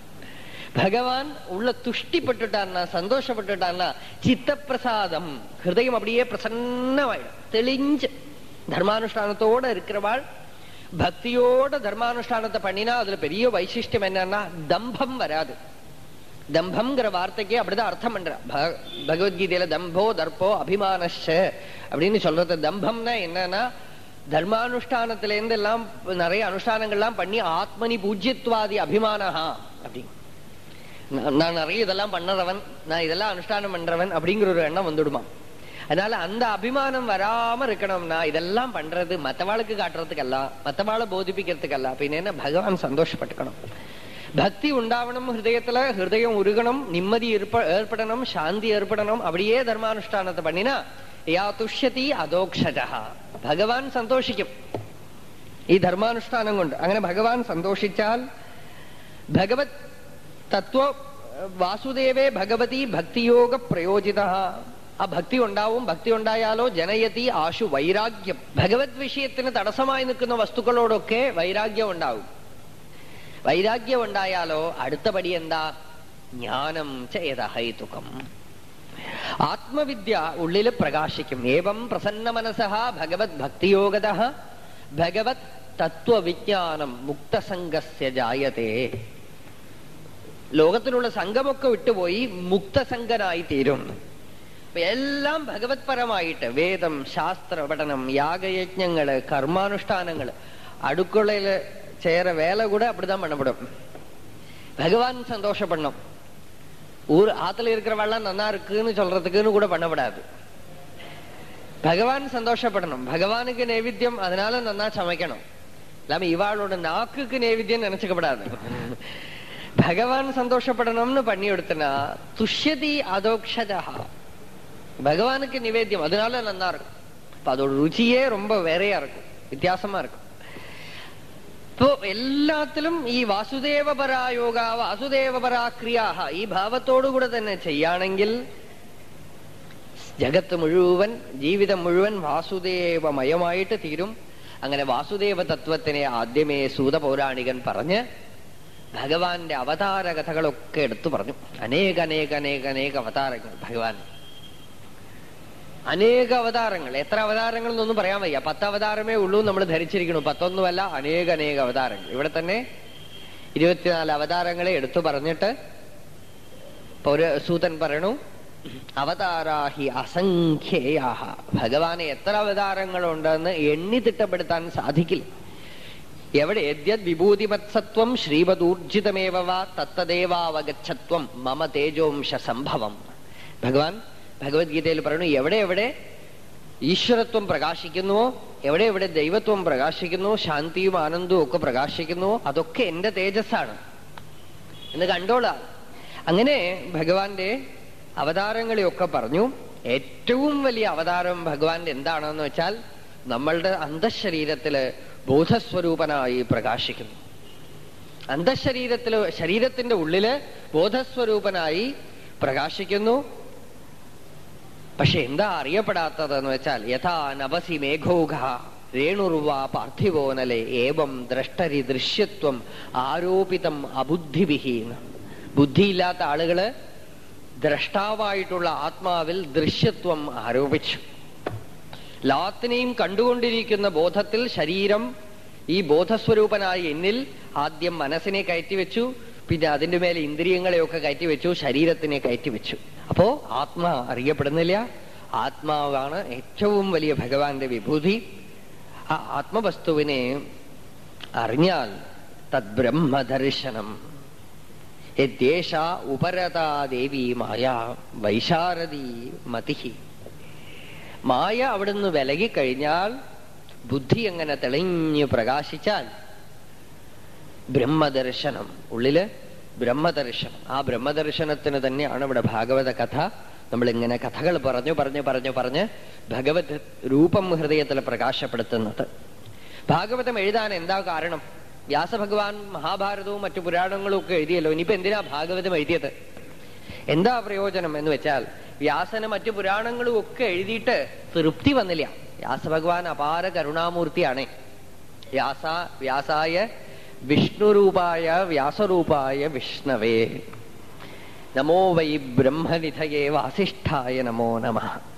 ഭഗവാൻ ഉള്ള തുഷ്ടിപ്പെട്ടിട്ടാണ് സന്തോഷപ്പെട്ടിട്ടാണ് ചിത്തപ്രസാദം ഹൃദയം அப்படியே பிரசன்னமாயிடும் தெளிஞ்சு தர்மானுஷ்டானத்தோட இருக்கிறவாள் பக்தியோட தர்மானுஷ்டானத்தை பண்ணினா அதுல பெரிய வைசிஷ்டியம் என்னன்னா தம்பம் வராது தம்பம்ங்கிற வார்த்தைக்கு அப்படிதான் அர்த்தம் பண்ற ப- பகவத்கீதையில தம்போ தர்ப்போ அபிமானஷ அப்படின்னு சொல்றது தம்பம்னா என்னன்னா தர்மானுஷ்டானத்துல இருந்து எல்லாம் நிறைய அனுஷ்டானங்கள்லாம் பண்ணி ஆத்மனி பூஜ்யத்வாதி அபிமானஹா அப்படி நான் நான் நிறைய இதெல்லாம் பண்ணறவன் நான் இதெல்லாம் அனுஷ்டானம் பண்றவன் அப்படிங்கிற ஒரு எண்ணம் வந்துடுமா அதனால அந்த அபிமானம் வராம இருக்கணும்னா இதெல்லாம் பண்றது மத்தவாளுக்கு காட்டுறதுக்கல்ல மத்தவாளை போதிப்பிக்கிறதுக்கல்ல அப்படின்னு என்ன பகவான் சந்தோஷப்பட்டுக்கணும் பக்தி உண்டாவணும் ஹிருதயத்துல ஹிருதயம் உருகணும் நிம்மதி ஏற்ப- ஏற்படணும் சாந்தி ஏற்படணும் அப்படியே தர்மானுஷ்டானத்தை பண்ணினா யா துஷ்யதி அதோக்ஷஜா ഭഗവാൻ സന്തോഷിക്കും ഈ ധർമാനുഷ്ഠാനം കൊണ്ട് അങ്ങനെ ഭഗവാൻ സന്തോഷിച്ചാൽ ഭഗവത് തത്വ വാസുദേവേ ഭഗവതി ഭക്തിയോഗ പ്രയോജിത ആ ഭക്തി ഉണ്ടാവും ഭക്തി ഉണ്ടായാലോ ജനയതി ആശു വൈരാഗ്യം ഭഗവത് വിഷയത്തിന് തടസ്സമായി നിൽക്കുന്ന വസ്തുക്കളോടൊക്കെ വൈരാഗ്യം ഉണ്ടാവും വൈരാഗ്യം ഉണ്ടായാലോ അടുത്ത പടി എന്താ ജ്ഞാനം ചേതഹൈതുകം ആത്മവിദ്യ ഉള്ളിൽ പ്രകാശിക്കും ഏവം പ്രസന്ന മനസഹ ഭഗവത് ഭക്തിയോഗത ഭഗവത് തത്വവിജ്ഞാനം മുക്തസംഗസ്യ ജായതേ ലോകത്തിലുള്ള സംഘമൊക്കെ വിട്ടുപോയി മുക്തസംഗനായി തീരും അപ്പൊ എല്ലാം ഭഗവത് പരമായിട്ട് വേദം ശാസ്ത്ര പഠനം യാഗയജ്ഞങ്ങള് കർമാനുഷ്ഠാനങ്ങള് അടുക്കളയില് ചേര വേല கூட அப்படிதான் பண்ணப்படும் பகவான் சந்தோஷப்படணும் ஊர் ஆத்துல இருக்கிறவெல்லாம் நன்னா இருக்குன்னு சொல்றதுக்குன்னு கூட பண்ணப்படாது பகவான் சந்தோஷப்படணும் பகவானுக்கு நைவேத்தியம் அதனால நன்னா சமைக்கணும் இல்லாம இவாளோட நாக்குக்கு நைவேத்தியம் நினைச்சுக்கப்படாது பகவான் சந்தோஷப்படணும்னு பண்ணி கொடுத்தனா துஷ்யதி அதோக்ஷதா பகவானுக்கு நிவேத்தியம் அதனால நல்லா இருக்கும் அப்ப அதோட ருச்சியே ரொம்ப வேறையா இருக்கும் வித்தியாசமா இருக்கும் ഇപ്പോ എല്ലാത്തിലും ഈ വാസുദേവപരാ യോഗ വാസുദേവപരാ ക്രിയാഹ ഈ ഭാവത്തോടുകൂടെ തന്നെ ചെയ്യുകയാണെങ്കിൽ ജഗത്ത് മുഴുവൻ ജീവിതം മുഴുവൻ വാസുദേവമയമായിട്ട് തീരും അങ്ങനെ വാസുദേവ തത്വത്തിനെ ആദ്യമേ സൂത പൗരാണികൻ പറഞ്ഞ് ഭഗവാന്റെ അവതാര കഥകളൊക്കെ എടുത്തു പറഞ്ഞു അനേക അനേക അനേക അനേക അവതാരങ്ങൾ ഭഗവാൻ അനേക അവതാരങ്ങൾ എത്ര അവതാരങ്ങൾ എന്നൊന്നും പറയാൻ വയ്യ പത്ത് അവതാരമേ ഉള്ളൂ നമ്മൾ ധരിച്ചിരിക്കണു പത്തൊന്നുമല്ല അനേക അനേക അവതാരങ്ങൾ ഇവിടെ തന്നെ ഇരുപത്തിനാല് അവതാരങ്ങളെ എടുത്തു പറഞ്ഞിട്ട് പൗര സൂതൻ പറയണു അവതാരാഹി അസംഖ്യേയാഹ ഭഗവാനെ എത്ര അവതാരങ്ങളുണ്ടെന്ന് എണ്ണി തിട്ടപ്പെടുത്താൻ സാധിക്കില്ല എവിടെ യദ്യത് വിഭൂതിമത്സത്വം ശ്രീവദൂർജിതമേവ വാ തത്തദേവാവഗച്ഛത്വം മമ തേജോംശ സംഭവം ഭഗവാൻ ഭഗവത്ഗീതയിൽ പറയുന്നു എവിടെ എവിടെ ഈശ്വരത്വം പ്രകാശിക്കുന്നുവോ എവിടെ എവിടെ ദൈവത്വം പ്രകാശിക്കുന്നു ശാന്തിയും ആനന്ദവും ഒക്കെ പ്രകാശിക്കുന്നുവോ അതൊക്കെ എന്റെ തേജസ്സാണ് എന്ന് കണ്ടോളാം അങ്ങനെ ഭഗവാന്റെ അവതാരങ്ങളെയൊക്കെ പറഞ്ഞു ഏറ്റവും വലിയ അവതാരം ഭഗവാന്റെ എന്താണെന്ന് വെച്ചാൽ നമ്മളുടെ അന്തശരീരത്തില് ബോധസ്വരൂപനായി പ്രകാശിക്കുന്നു അന്തശരീരത്തില് ശരീരത്തിന്റെ ഉള്ളില് ബോധസ്വരൂപനായി പ്രകാശിക്കുന്നു പക്ഷെ എന്താ അറിയപ്പെടാത്തതെന്ന് വെച്ചാൽ യഥാ നവസി മേഘോഘ രേണുർവ പാർത്ഥിവോനലെ ഏവം ദ്രഷ്ടരി ദൃശ്യത്വം ആരോപിതം അബുദ്ധിവിഹീന ബുദ്ധിയില്ലാത്ത ആളുകള് ദ്രഷ്ടാവായിട്ടുള്ള ആത്മാവിൽ ദൃശ്യത്വം ആരോപിച്ചു എല്ലാത്തിനെയും കണ്ടുകൊണ്ടിരിക്കുന്ന ബോധത്തിൽ ശരീരം ഈ ബോധസ്വരൂപനായ എന്നിൽ ആദ്യം മനസ്സിനെ കയറ്റിവെച്ചു പിന്നെ അതിന്റെ മേലെ ഇന്ദ്രിയങ്ങളെയൊക്കെ കയറ്റിവെച്ചു ശരീരത്തിനെ കയറ്റിവെച്ചു അപ്പോ ആത്മാ അറിയപ്പെടുന്നില്ല ആത്മാവാണ് ഏറ്റവും വലിയ ഭഗവാന്റെ വിഭൂതി ആ ആത്മവസ്തുവിനെ അറിഞ്ഞാൽ തദ് ബ്രഹ്മദർശനം യദ്യേഷ ഉപരതാ ദേവി മായ വൈശാരദി മതിഹി മായ അവിടുന്ന് വിലകിക്കഴിഞ്ഞാൽ ബുദ്ധി എങ്ങനെ തെളിഞ്ഞു പ്രകാശിച്ചാൽ ബ്രഹ്മദർശനം ഉള്ളില് ബ്രഹ്മദർശനം ആ ബ്രഹ്മദർശനത്തിന് തന്നെയാണ് ഇവിടെ ഭാഗവത കഥ നമ്മളിങ്ങനെ കഥകൾ പറഞ്ഞു പറഞ്ഞു പറഞ്ഞു പറഞ്ഞ് ഭഗവത് രൂപം ഹൃദയത്തിൽ പ്രകാശപ്പെടുത്തുന്നത് ഭാഗവതം എഴുതാൻ എന്താ കാരണം വ്യാസഭഗവാൻ മഹാഭാരതവും മറ്റു പുരാണങ്ങളും ഒക്കെ എഴുതിയല്ലോ ഇനിയിപ്പോ എന്തിനാ ഭാഗവതം എഴുതിയത് എന്താ പ്രയോജനം എന്ന് വെച്ചാൽ വ്യാസന് മറ്റു പുരാണങ്ങളും ഒക്കെ എഴുതിയിട്ട് തൃപ്തി വന്നില്ല വ്യാസഭഗവാൻ അപാര കരുണാമൂർത്തിയാണ് വ്യാസ വ്യാസായ വിഷ്ണുരൂപായ വ്യാസരൂപായ വിഷ്ണവേ നമോ വൈ ബ്രഹ്മനിധയേ വാസിഷ്ഠായ നമോ നമ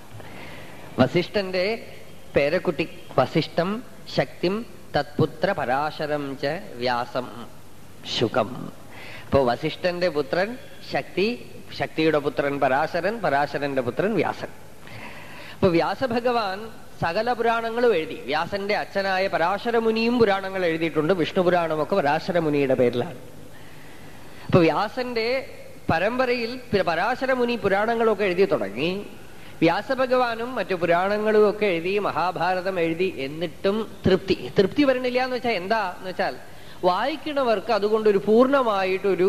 വസിഷ്ഠന്റെ പേരക്കുട്ടി വസിഷ്ഠം ശക്തിം തത്പുത്ര പരാശരം ച വ്യാസം ശുകം അപ്പോ വസിഷ്ഠന്റെ പുത്രൻ ശക്തി ശക്തിയുടെ പുത്രൻ പരാശരൻ പരാശരന്റെ പുത്രൻ വ്യാസൻ അപ്പൊ വ്യാസഭഗവാൻ സകല പുരാണങ്ങളും എഴുതി വ്യാസന്റെ അച്ഛനായ പരാശരമുനിയും പുരാണങ്ങൾ എഴുതിയിട്ടുണ്ട് വിഷ്ണു പുരാണമൊക്കെ പരാശരമുനിയുടെ പേരിലാണ് അപ്പൊ വ്യാസന്റെ പരമ്പരയിൽ പരാശരമുനി പുരാണങ്ങളൊക്കെ എഴുതി തുടങ്ങി വ്യാസഭഗവാനും മറ്റു പുരാണങ്ങളും ഒക്കെ എഴുതി മഹാഭാരതം എഴുതി എന്നിട്ടും തൃപ്തി തൃപ്തി വരണില്ല എന്ന് വെച്ചാൽ എന്താ എന്ന് വെച്ചാൽ വായിക്കുന്നവർക്ക് അതുകൊണ്ടൊരു പൂർണ്ണമായിട്ടൊരു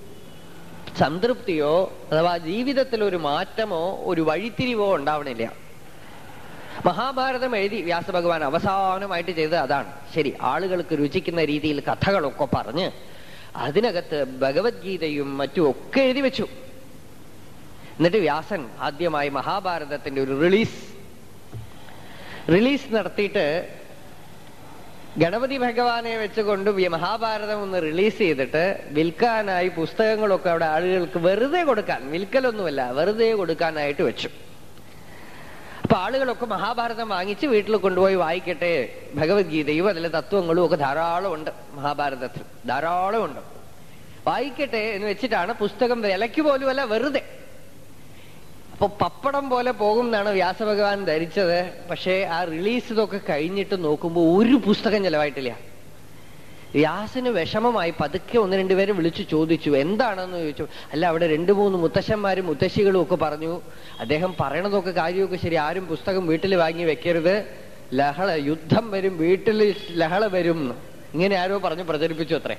സംതൃപ്തിയോ അഥവാ ജീവിതത്തിൽ ഒരു മാറ്റമോ ഒരു വഴിത്തിരിവോ ഉണ്ടാവണില്ല മഹാഭാരതം എഴുതി വ്യാസഭഗവാൻ അവസാനമായിട്ട് ചെയ്തത് അതാണ് ശരി ആളുകൾക്ക് രുചിക്കുന്ന രീതിയിൽ കഥകളൊക്കെ പറഞ്ഞ് അതിനകത്ത് ഭഗവത്ഗീതയും മറ്റും ഒക്കെ എഴുതി വെച്ചു എന്നിട്ട് വ്യാസൻ ആദ്യമായി മഹാഭാരതത്തിന്റെ ഒരു റിലീസ് റിലീസ് നടത്തിയിട്ട് ഗണപതി ഭഗവാനെ വെച്ചുകൊണ്ട് മഹാഭാരതം ഒന്ന് റിലീസ് ചെയ്തിട്ട് വിൽക്കാനായി പുസ്തകങ്ങളൊക്കെ അവിടെ ആളുകൾക്ക് വെറുതെ കൊടുക്കാൻ വിൽക്കലൊന്നുമല്ല വെറുതെ കൊടുക്കാനായിട്ട് വെച്ചു അപ്പൊ ആളുകളൊക്കെ മഹാഭാരതം വാങ്ങിച്ച് വീട്ടിൽ കൊണ്ടുപോയി വായിക്കട്ടെ ഭഗവത്ഗീതയും അതിലെ തത്വങ്ങളും ഒക്കെ ധാരാളം ഉണ്ട് മഹാഭാരതത്തിൽ ധാരാളം ഉണ്ട് വായിക്കട്ടെ എന്ന് വെച്ചിട്ടാണ് പുസ്തകം വിലയ്ക്ക് പോലുമല്ല വെറുതെ അപ്പൊ പപ്പടം പോലെ പോകും എന്നാണ് വ്യാസഭഗവാൻ ധരിച്ചത് പക്ഷേ ആ റിലീസ് ഇതൊക്കെ കഴിഞ്ഞിട്ട് നോക്കുമ്പോൾ ഒരു പുസ്തകം ചെലവായിട്ടില്ല വ്യാസന് വിഷമമായി പതുക്കെ ഒന്ന് രണ്ടുപേരെ വിളിച്ചു ചോദിച്ചു എന്താണെന്ന് ചോദിച്ചു അല്ല അവിടെ രണ്ടു മൂന്ന് മുത്തശ്ശന്മാരും മുത്തശ്ശികളും ഒക്കെ പറഞ്ഞു അദ്ദേഹം പറയണതൊക്കെ കാര്യമൊക്കെ ശരി ആരും പുസ്തകം വീട്ടിൽ വാങ്ങി വെക്കരുത് ലഹള യുദ്ധം വരും വീട്ടിൽ ലഹള വരും ഇങ്ങനെ ആരോ പറഞ്ഞു പ്രചരിപ്പിച്ചു അത്രേ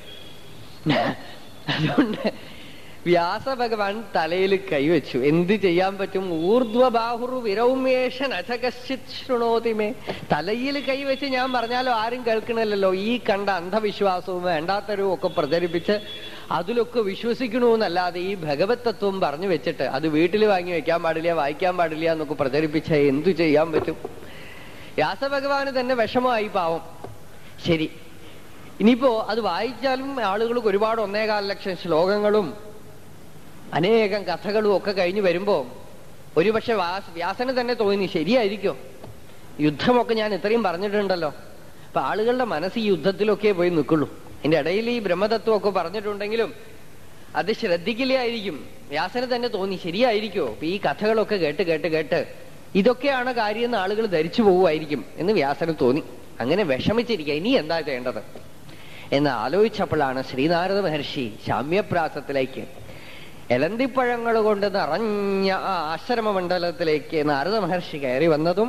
അതുകൊണ്ട് വ്യാസഭഗവാൻ തലയിൽ കൈവച്ചു എന്ത് ചെയ്യാൻ പറ്റും ഊർധ്വബാഹുറു വിരൗമേഷൻ അചകശ്ചിത് ശൃണോതിമേ തലയിൽ കൈവച്ച് ഞാൻ പറഞ്ഞാലും ആരും കേൾക്കണില്ലല്ലോ ഈ കണ്ട അന്ധവിശ്വാസവും വേണ്ടാത്തരവും ഒക്കെ പ്രചരിപ്പിച്ച് അതിലൊക്കെ വിശ്വസിക്കണമെന്നല്ലാതെ ഈ ഭഗവത് തത്വം പറഞ്ഞു വെച്ചിട്ട് അത് വീട്ടിൽ വാങ്ങി വെക്കാൻ പാടില്ല വായിക്കാൻ പാടില്ല എന്നൊക്കെ പ്രചരിപ്പിച്ച എന്തു ചെയ്യാൻ പറ്റും വ്യാസഭഗവാന് തന്നെ വിഷമമായി പാവം ശരി ഇനിയിപ്പോ അത് വായിച്ചാലും ആളുകൾക്ക് ഒരുപാട് ഒന്നേകാൽ ലക്ഷം ശ്ലോകങ്ങളും അനേകം കഥകളും ഒക്കെ കഴിഞ്ഞു വരുമ്പോ ഒരുപക്ഷെ വാസ് വ്യാസന് തന്നെ തോന്നി ശരിയായിരിക്കോ യുദ്ധമൊക്കെ ഞാൻ ഇത്രയും പറഞ്ഞിട്ടുണ്ടല്ലോ അപ്പൊ ആളുകളുടെ മനസ്സ് ഈ യുദ്ധത്തിലൊക്കെ പോയി നിൽക്കുള്ളൂ അതിന്റെ ഇടയിൽ ഈ ബ്രഹ്മതത്വമൊക്കെ പറഞ്ഞിട്ടുണ്ടെങ്കിലും അത് ശ്രദ്ധിക്കില്ലായിരിക്കും വ്യാസന് തന്നെ തോന്നി ശരിയായിരിക്കോ അപ്പൊ ഈ കഥകളൊക്കെ കേട്ട് കേട്ട് കേട്ട് ഇതൊക്കെയാണ് കാര്യമെന്ന് ആളുകൾ ധരിച്ചു പോവുമായിരിക്കും എന്ന് വ്യാസന് തോന്നി അങ്ങനെ വിഷമിച്ചിരിക്കുക ഇനി എന്താ ചെയ്യേണ്ടത് എന്ന് ആലോചിച്ചപ്പോഴാണ് ശ്രീനാരദ മഹർഷി ശാമ്യപ്രാസത്തിലേക്ക് എലന്തിപ്പഴങ്ങൾ കൊണ്ട് നിറഞ്ഞ ആ ആശ്രമമണ്ഡലത്തിലേക്ക് നാരദ മഹർഷി കയറി വന്നതും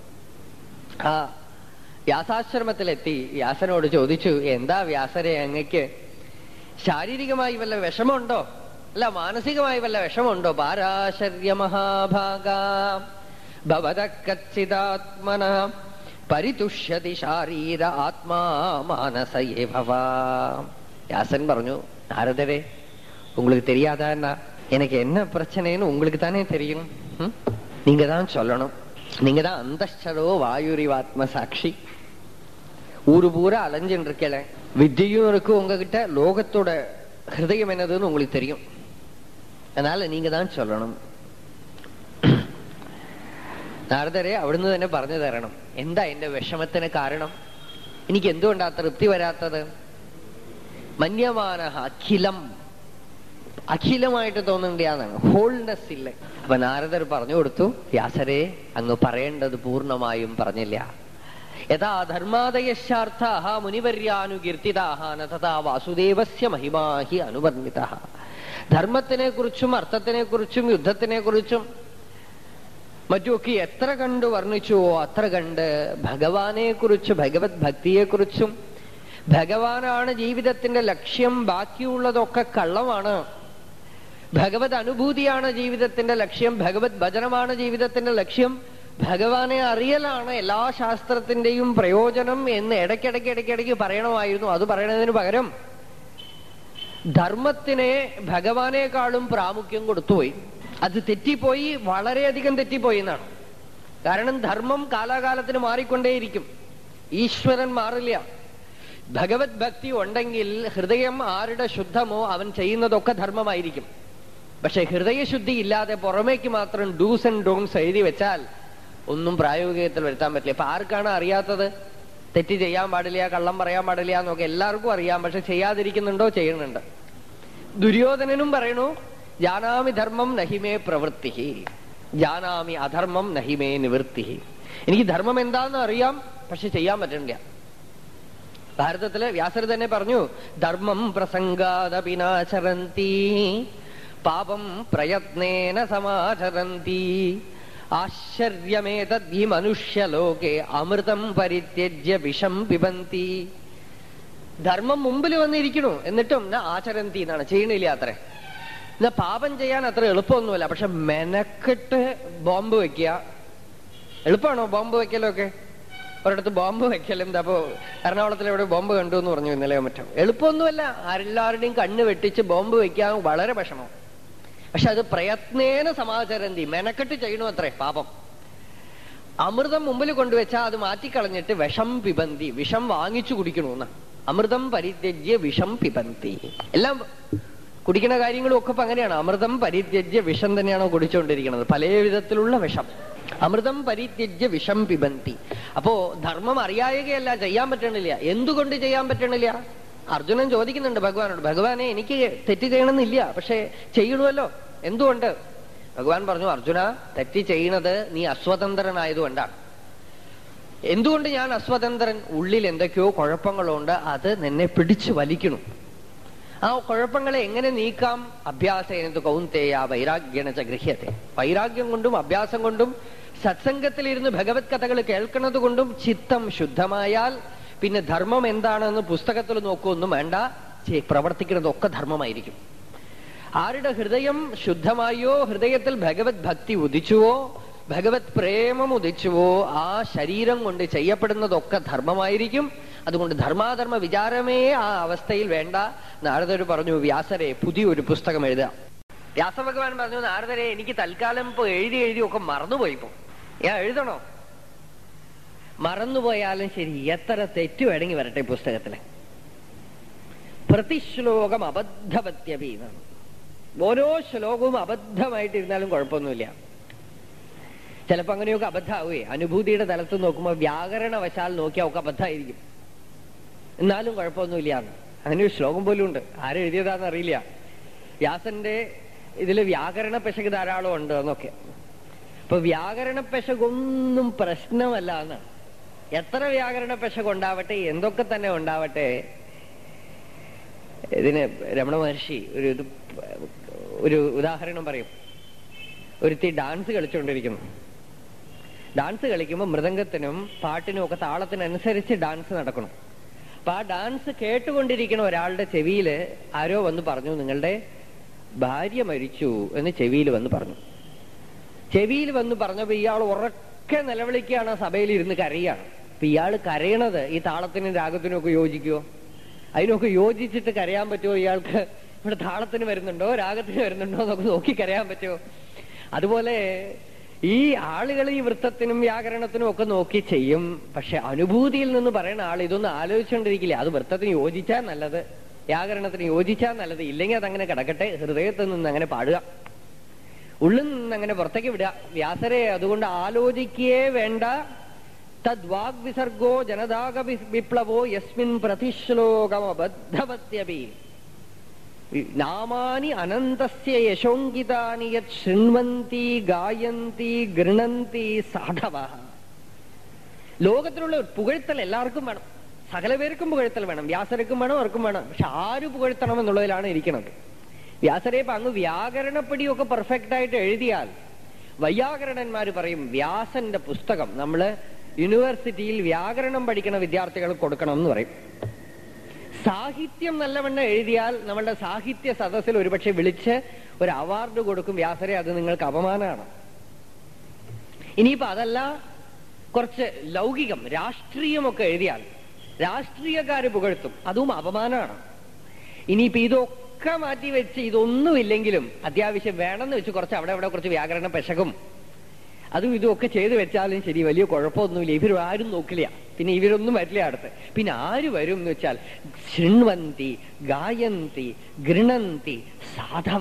ആ വ്യാസാശ്രമത്തിലെത്തി വ്യാസനോട് ചോദിച്ചു എന്താ വ്യാസരെ അങ്ങക്ക് ശാരീരികമായി വല്ല വിഷമമുണ്ടോ അല്ല മാനസികമായി വല്ല വിഷമമുണ്ടോ പാരാശര്യ മഹാഭാഗ ഭവത കച്ചിതാത്മന പരിതുഷ്യതി ശാരീര ആത്മാ മാനസയേ ഭവ വ്യാസൻ പറഞ്ഞു നാരദരെ உங்களுக்கு தெரியாதான்னா எனக்கு என்ன பிரச்சனைன்னு உங்களுக்கு தானே தெரியும் ம்? நீங்க தான் சொல்லணும் நீங்க தான் அந்தரோ வாயுரிவாத்ம சாட்சி ஊரு பூரா அலைஞ்சுட்டு இருக்கல வித்தியும் இருக்கு உங்ககிட்ட லோகத்தோட ஹிருதயம் என்னதுன்னு உங்களுக்கு தெரியும் அதனால நீங்க தான் சொல்லணும் നാരദരെ അവിടുന്ന് തന്നെ പറഞ്ഞു തരണം എന്താ എന്റെ വിഷമത്തിന് കാരണം എനിക്ക് എന്തുകൊണ്ടാ തൃപ്തി വരാത്തത് മന്യമാന അഖിലം അഖിലമായിട്ട് തോന്നുന്നുണ്ടാന്നാണ് ഹോൾനെസ് ഇല്ല അപ്പൊ നാരദർ പറഞ്ഞു കൊടുത്തു വ്യാസരെ അങ്ങ് പറയേണ്ടത് പൂർണ്ണമായും പറഞ്ഞില്ല യഥാ ധർമാദയശാർത്ഥ മുനിവര്യാനുകീർത്തിതാഹ നഥാ വാസുദേവസ്യ മഹിമാഹി അനുവർണിത ധർമ്മത്തിനെ കുറിച്ചും അർത്ഥത്തിനെ കുറിച്ചും യുദ്ധത്തിനെ കുറിച്ചും മറ്റുമൊക്കെ എത്ര കണ്ട് വർണ്ണിച്ചുവോ അത്ര കണ്ട് ഭഗവാനെ കുറിച്ച് ഭഗവത് ഭക്തിയെ കുറിച്ചും ഭഗവാനാണ് ജീവിതത്തിന്റെ ലക്ഷ്യം ബാക്കിയുള്ളതൊക്കെ കള്ളമാണ് ഭഗവത് അനുഭൂതിയാണ് ജീവിതത്തിന്റെ ലക്ഷ്യം ഭഗവത് ഭജനമാണ് ജീവിതത്തിന്റെ ലക്ഷ്യം ഭഗവാനെ അറിയലാണ് എല്ലാ ശാസ്ത്രത്തിന്റെയും പ്രയോജനം എന്ന് ഇടയ്ക്കിടയ്ക്ക് ഇടയ്ക്കിടയ്ക്ക് പറയണമായിരുന്നു അത് പറയണതിന് പകരം ധർമ്മത്തിനെ ഭഗവാനേക്കാളും പ്രാമുഖ്യം കൊടുത്തുപോയി അത് തെറ്റിപ്പോയി വളരെയധികം തെറ്റിപ്പോയി എന്നാണ് കാരണം ധർമ്മം കാലാകാലത്തിന് മാറിക്കൊണ്ടേയിരിക്കും ഈശ്വരൻ മാറില്ല ഭഗവത് ഭക്തി ഉണ്ടെങ്കിൽ ഹൃദയം ആരുടെ ശുദ്ധമോ അവൻ ചെയ്യുന്നതൊക്കെ ധർമ്മമായിരിക്കും പക്ഷെ ഹൃദയശുദ്ധി ഇല്ലാതെ പുറമേക്ക് മാത്രം ഡൂസ് ആൻഡ് ഡോൺസ് എഴുതി വെച്ചാൽ ഒന്നും പ്രായോഗികത്തിൽ വരുത്താൻ പറ്റില്ല ഇപ്പൊ ആർക്കാണ് അറിയാത്തത് തെറ്റ് ചെയ്യാൻ പാടില്ല കള്ളം പറയാൻ പാടില്ല എന്നൊക്കെ എല്ലാവർക്കും അറിയാം പക്ഷെ ചെയ്യാതിരിക്കുന്നുണ്ടോ ചെയ്യുന്നുണ്ട് ദുര്യോധനനും പറയണു ജാനാമി ധർമ്മം നഹിമേ പ്രവൃത്തി ജാനാമി അധർമ്മം നഹിമേ നിവൃത്തി എനിക്ക് ധർമ്മം എന്താന്ന് അറിയാം പക്ഷെ ചെയ്യാൻ പറ്റണില്ല ഭാരതത്തില് വ്യാസർ തന്നെ പറഞ്ഞു ധർമ്മം പ്രസംഗാദപിനാചരന്തി പാപം പ്രയത്നേന സമാചരന്തി ആശ്ചര്യമേതദ്ഹി മനുഷ്യലോകെ അമൃതം പരിത്യജ്യ വിഷം പിബന്തി ധർമ്മം മുമ്പിൽ വന്നിരിക്കണു എന്നിട്ടും ന ആചരന്തി എന്നാണ് ചെയ്യണില്ല അത്രേ എന്നാ പാപം ചെയ്യാൻ അത്ര എളുപ്പമൊന്നുമല്ല പക്ഷെ മെനക്കെട്ട് ബോംബ് വെക്കുക എളുപ്പമാണോ ബോംബ് വെക്കലൊക്കെ ഒരിടത്ത് ബോംബ് വെക്കലും അപ്പോ എറണാകുളത്തിൽ എവിടെ ബോംബ് കണ്ടു എന്ന് പറഞ്ഞു ഇന്നലെ മറ്റോ എളുപ്പമൊന്നുമല്ല ആരെല്ലാവരുടെയും കണ്ണ് വെട്ടിച്ച് ബോംബ് വെക്കാൻ വളരെ വിഷമം പക്ഷെ അത് പ്രയത്നേന സമാചരന്തി മെനക്കെട്ട് ചെയ്യണു അത്രേ പാപം അമൃതം മുമ്പിൽ കൊണ്ടുവച്ചാൽ അത് മാറ്റിക്കളഞ്ഞിട്ട് വിഷം പിബന്തി വിഷം വാങ്ങിച്ചു കുടിക്കണമെന്ന് അമൃതം പരിത്യജ്യ വിഷം പിബന്തി എല്ലാം കുടിക്കുന്ന കാര്യങ്ങളും ഒക്കെ ഇപ്പൊ അങ്ങനെയാണ് അമൃതം പരിത്യജ്യ വിഷം തന്നെയാണോ കുടിച്ചുകൊണ്ടിരിക്കുന്നത് പല വിധത്തിലുള്ള വിഷം അമൃതം പരിത്യജ്യ വിഷം പിബന്തി അപ്പോ ധർമ്മം അറിയായകയല്ല ചെയ്യാൻ പറ്റണില്ല എന്തുകൊണ്ട് ചെയ്യാൻ പറ്റണില്ല അർജുനൻ ചോദിക്കുന്നുണ്ട് ഭഗവാനോട് ഭഗവാനെ എനിക്ക് തെറ്റ് ചെയ്യണമെന്നില്ല പക്ഷെ ചെയ്യണമല്ലോ എന്തുകൊണ്ട് ഭഗവാൻ പറഞ്ഞു അർജുന തെറ്റ് ചെയ്യണത് നീ അസ്വതന്ത്രനായതുകൊണ്ടാണ് എന്തുകൊണ്ട് ഞാൻ അസ്വതന്ത്രൻ ഉള്ളിൽ എന്തൊക്കെയോ കുഴപ്പങ്ങളുണ്ട് അത് നിന്നെ പിടിച്ചു വലിക്കണം ആ കുഴപ്പങ്ങളെ എങ്ങനെ നീക്കാം അഭ്യാസേനത് കൗന്തേയ വൈരാഗ്യണ ച ഗൃഹ്യത്തെ വൈരാഗ്യം കൊണ്ടും അഭ്യാസം കൊണ്ടും സത്സംഗത്തിലിരുന്ന് ഭഗവത് കഥകൾ കേൾക്കുന്നത് കൊണ്ടും ചിത്തം ശുദ്ധമായാൽ പിന്നെ ധർമ്മം എന്താണെന്ന് പുസ്തകത്തിൽ നോക്കുമൊന്നും വേണ്ട ചെ- പ്രവർത്തിക്കുന്നതൊക്കെ ധർമ്മമായിരിക്കും ആരുടെ ഹൃദയം ശുദ്ധമായോ ഹൃദയത്തിൽ ഭഗവത് ഭക്തി ഉദിച്ചുവോ ഭഗവത് പ്രേമം ഉദിച്ചുവോ ആ ശരീരം കൊണ്ട് ചെയ്യപ്പെടുന്നതൊക്കെ ധർമ്മമായിരിക്കും അതുകൊണ്ട് ധർമാധർമ്മ വിചാരമേ ആ അവസ്ഥയിൽ വേണ്ട നാരദർ പറഞ്ഞു വ്യാസരെ പുതിയൊരു പുസ്തകം എഴുതുക വ്യാസഭഗവാൻ പറഞ്ഞു നാരദരെ എനിക്ക് തൽക്കാലം ഇപ്പൊ എഴുതി എഴുതി ഒക്കെ മറന്നുപോയിപ്പോ ഞാൻ എഴുതണോ മറന്നുപോയാലും ശരി എത്ര തെറ്റു വേണമെങ്കിൽ വരട്ടെ ഈ പുസ്തകത്തില് പ്രതിശ്ലോകം അബദ്ധവത്യപി എന്നാണ് ഓരോ ശ്ലോകവും അബദ്ധമായിട്ടിരുന്നാലും കുഴപ്പമൊന്നുമില്ല ചിലപ്പോ അങ്ങനെയൊക്കെ അബദ്ധമാവേ അനുഭൂതിയുടെ തലത്ത് നോക്കുമ്പോൾ വ്യാകരണവശാൽ നോക്കിയാൽ ഒക്കെ അബദ്ധമായിരിക്കും എന്നാലും കുഴപ്പമൊന്നുമില്ല എന്ന് അങ്ങനെ ഒരു ശ്ലോകം പോലും ഉണ്ട് ആരെഴുതിയതാന്ന് അറിയില്ല വ്യാസന്റെ ഇതില് വ്യാകരണ പെശക് ധാരാളം ഉണ്ട് എന്നൊക്കെ അപ്പൊ വ്യാകരണ പെശകൊന്നും പ്രശ്നമല്ല എന്ന് എത്ര വ്യാകരണ പെശക് ഉണ്ടാവട്ടെ എന്തൊക്കെ തന്നെ ഉണ്ടാവട്ടെ ഇതിന് രമണ മഹർഷി ഒരു ഇത് ഒരു ഉദാഹരണം പറയും ഒരുത്തി ഡാൻസ് കളിച്ചുകൊണ്ടിരിക്കുന്നു ഡാൻസ് കളിക്കുമ്പോൾ മൃദംഗത്തിനും പാട്ടിനും ഒക്കെ താളത്തിനനുസരിച്ച് ഡാൻസ് നടക്കണം അപ്പൊ ആ ഡാൻസ് കേട്ടുകൊണ്ടിരിക്കുന്ന ഒരാളുടെ ചെവിയില് ആരോ വന്ന് പറഞ്ഞു നിങ്ങളുടെ ഭാര്യ മരിച്ചു എന്ന് ചെവിയിൽ വന്ന് പറഞ്ഞു ചെവിയിൽ വന്ന് പറഞ്ഞപ്പോ ഇയാൾ ഉറക്കെ നിലവിളിക്കുകയാണ് ആ സഭയിൽ ഇരുന്ന് കരയാണ് അപ്പൊ ഇയാൾ കരയണത് ഈ താളത്തിനും രാഗത്തിനും ഒക്കെ യോജിക്കുവോ അതിനൊക്കെ യോജിച്ചിട്ട് കരയാൻ പറ്റുമോ ഇയാൾക്ക് ഇവിടെ താളത്തിന് വരുന്നുണ്ടോ രാഗത്തിന് വരുന്നുണ്ടോ എന്നൊക്കെ നോക്കി കരയാൻ പറ്റുമോ അതുപോലെ ഈ ആളുകൾ ഈ വൃത്തത്തിനും വ്യാകരണത്തിനും ഒക്കെ നോക്കി ചെയ്യും പക്ഷെ അനുഭൂതിയിൽ നിന്ന് പറയുന്ന ആൾ ഇതൊന്നും ആലോചിച്ചുകൊണ്ടിരിക്കില്ല അത് വൃത്തത്തിന് യോജിച്ചാൽ നല്ലത് വ്യാകരണത്തിന് യോജിച്ചാൽ നല്ലത് ഇല്ലെങ്കിൽ അതങ്ങനെ കിടക്കട്ടെ ഹൃദയത്തിൽ നിന്ന് അങ്ങനെ പാടുക ഉള്ളിൽ നിന്ന് അങ്ങനെ പുറത്തേക്ക് വിടുക വ്യാസരെ അതുകൊണ്ട് ആലോചിക്കേ വേണ്ട തദ്വാഗ് വിസർഗോ ജനതാക വി- വിപ്ലവോ യസ്മിൻ പ്രതിശ്ലോകമബദ്ധവത്യപി നാമാനി അനന്തസ്യ യശോങ്കിതാനി യത് ശൃണ്വന്തി ഗായന്തി ഗൃണന്തി സാധവ ലോകത്തിലുള്ള പുകഴ്ത്തൽ എല്ലാവർക്കും വേണം സകല പേർക്കും പുകഴ്ത്തൽ വേണം വ്യാസർക്കും വേണം അവർക്കും വേണം പക്ഷെ ആര് പുകഴ്ത്തണം എന്നുള്ളതിലാണ് ഇരിക്കുന്നത് വ്യാസരെ ഇപ്പൊ അങ്ങ് വ്യാകരണപ്പടിയൊക്കെ പെർഫെക്റ്റ് ആയിട്ട് എഴുതിയാൽ വൈയാകരണന്മാർ പറയും വ്യാസന്റെ പുസ്തകം നമ്മള് യൂണിവേഴ്സിറ്റിയിൽ വ്യാകരണം പഠിക്കുന്ന വിദ്യാർത്ഥികൾ കൊടുക്കണം എന്ന് പറയും സാഹിത്യം നല്ലവണ്ണം എഴുതിയാൽ നമ്മളുടെ സാഹിത്യ സദസ്സിൽ ഒരുപക്ഷെ വിളിച്ച് ഒരു അവാർഡ് കൊടുക്കും വ്യാസരെ അത് നിങ്ങൾക്ക് അപമാനമാണ് ഇനിയിപ്പോ അതല്ല കുറച്ച് ലൗകികം രാഷ്ട്രീയമൊക്കെ എഴുതിയാൽ രാഷ്ട്രീയക്കാര് പുകഴ്ത്തും അതും അപമാനമാണ് ഇനിയിപ്പോ ഇതൊക്കെ മാറ്റി വെച്ച് ഇതൊന്നുമില്ലെങ്കിലും അത്യാവശ്യം വേണമെന്ന് വെച്ച് കുറച്ച് അവിടെ അവിടെ കുറച്ച് വ്യാകരണ പെശകും അതും ഇതും ഒക്കെ ചെയ്തു വെച്ചാലും ശരി വലിയ കുഴപ്പമൊന്നുമില്ല ഇവർ ആരും നോക്കില്ല പിന്നെ ഇവരൊന്നും വരില്ല അടുത്ത് പിന്നെ ആര് വരും എന്ന് വെച്ചാൽ ശൃണ്വന്തി ഗായന്തി ഗൃണന്തി സാധവ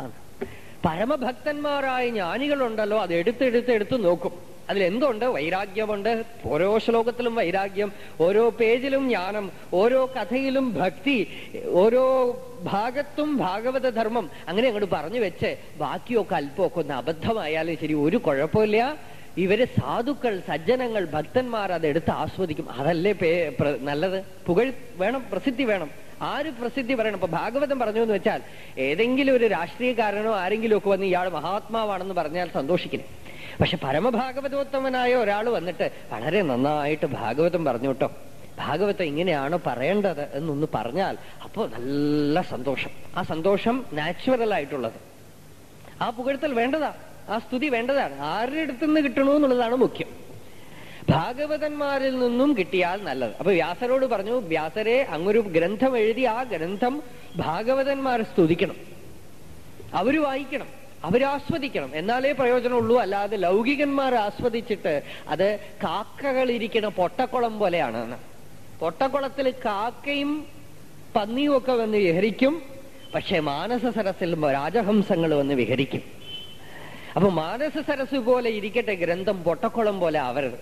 പരമഭക്തന്മാരായ ജ്ഞാനികളുണ്ടല്ലോ അത് എടുത്തെടുത്ത് എടുത്ത് നോക്കും അതിലെന്തുണ്ട് വൈരാഗ്യമുണ്ട് ഓരോ ശ്ലോകത്തിലും വൈരാഗ്യം ഓരോ പേജിലും ജ്ഞാനം ഓരോ കഥയിലും ഭക്തി ഓരോ ഭാഗത്തും ഭാഗവത ധർമ്മം അങ്ങനെ അങ്ങോട്ട് പറഞ്ഞു വെച്ച് ബാക്കിയൊക്കെ അല്പമൊക്കെ ഒന്ന് അബദ്ധമായാലും ശരി ഒരു കുഴപ്പമില്ല ഇവര് സാധുക്കൾ സജ്ജനങ്ങൾ ഭക്തന്മാർ അതെടുത്ത് ആസ്വദിക്കും അതല്ലേ പേ പ്ര- നല്ലത് പുകഴ് വേണം പ്രസിദ്ധി വേണം ആര് പ്രസിദ്ധി പറയണം ഇപ്പൊ ഭാഗവതം പറഞ്ഞു എന്ന് വെച്ചാൽ ഏതെങ്കിലും ഒരു രാഷ്ട്രീയക്കാരനോ ആരെങ്കിലും ഒക്കെ വന്ന് ഇയാൾ മഹാത്മാവാണെന്ന് പറഞ്ഞാൽ സന്തോഷിക്കണം പക്ഷെ പരമഭാഗവതോത്തമനായ ഒരാൾ വന്നിട്ട് വളരെ നന്നായിട്ട് ഭാഗവതം പറഞ്ഞു കേട്ടോ ഭാഗവതം ഇങ്ങനെയാണ് പറയേണ്ടത് എന്നൊന്ന് പറഞ്ഞാൽ അപ്പോ നല്ല സന്തോഷം ആ സന്തോഷം നാച്ചുറൽ ആയിട്ടുള്ളത് ആ പുകഴ്ത്തൽ വേണ്ടതാ ആ സ്തുതി വേണ്ടതാണ് ആരുടെ അടുത്ത് നിന്ന് കിട്ടണോ എന്നുള്ളതാണ് മുഖ്യം ഭാഗവതന്മാരിൽ നിന്നും കിട്ടിയാൽ നല്ലത് അപ്പൊ വ്യാസരോട് പറഞ്ഞു വ്യാസരെ അങ്ങൊരു ഗ്രന്ഥം എഴുതി ആ ഗ്രന്ഥം ഭാഗവതന്മാർ സ്തുതിക്കണം അവര് വായിക്കണം അവരാസ്വദിക്കണം എന്നാലേ പ്രയോജനമുള്ളൂ അല്ലാതെ ലൗകികന്മാർ ആസ്വദിച്ചിട്ട് അത് കാക്കകൾ ഇരിക്കണ പൊട്ടക്കുളം പോലെയാണ് എന്ന്. പൊട്ടക്കുളത്തിൽ കാക്കയും പന്നിയും ഒക്കെ വന്ന് വിഹരിക്കും പക്ഷെ മാനസ സരസിൽ രാജഹംസങ്ങൾ വന്ന് വിഹരിക്കും അപ്പൊ മാനസ സരസ് പോലെ ഇരിക്കട്ടെ ഗ്രന്ഥം പൊട്ടക്കുളം പോലെ ആവരുത്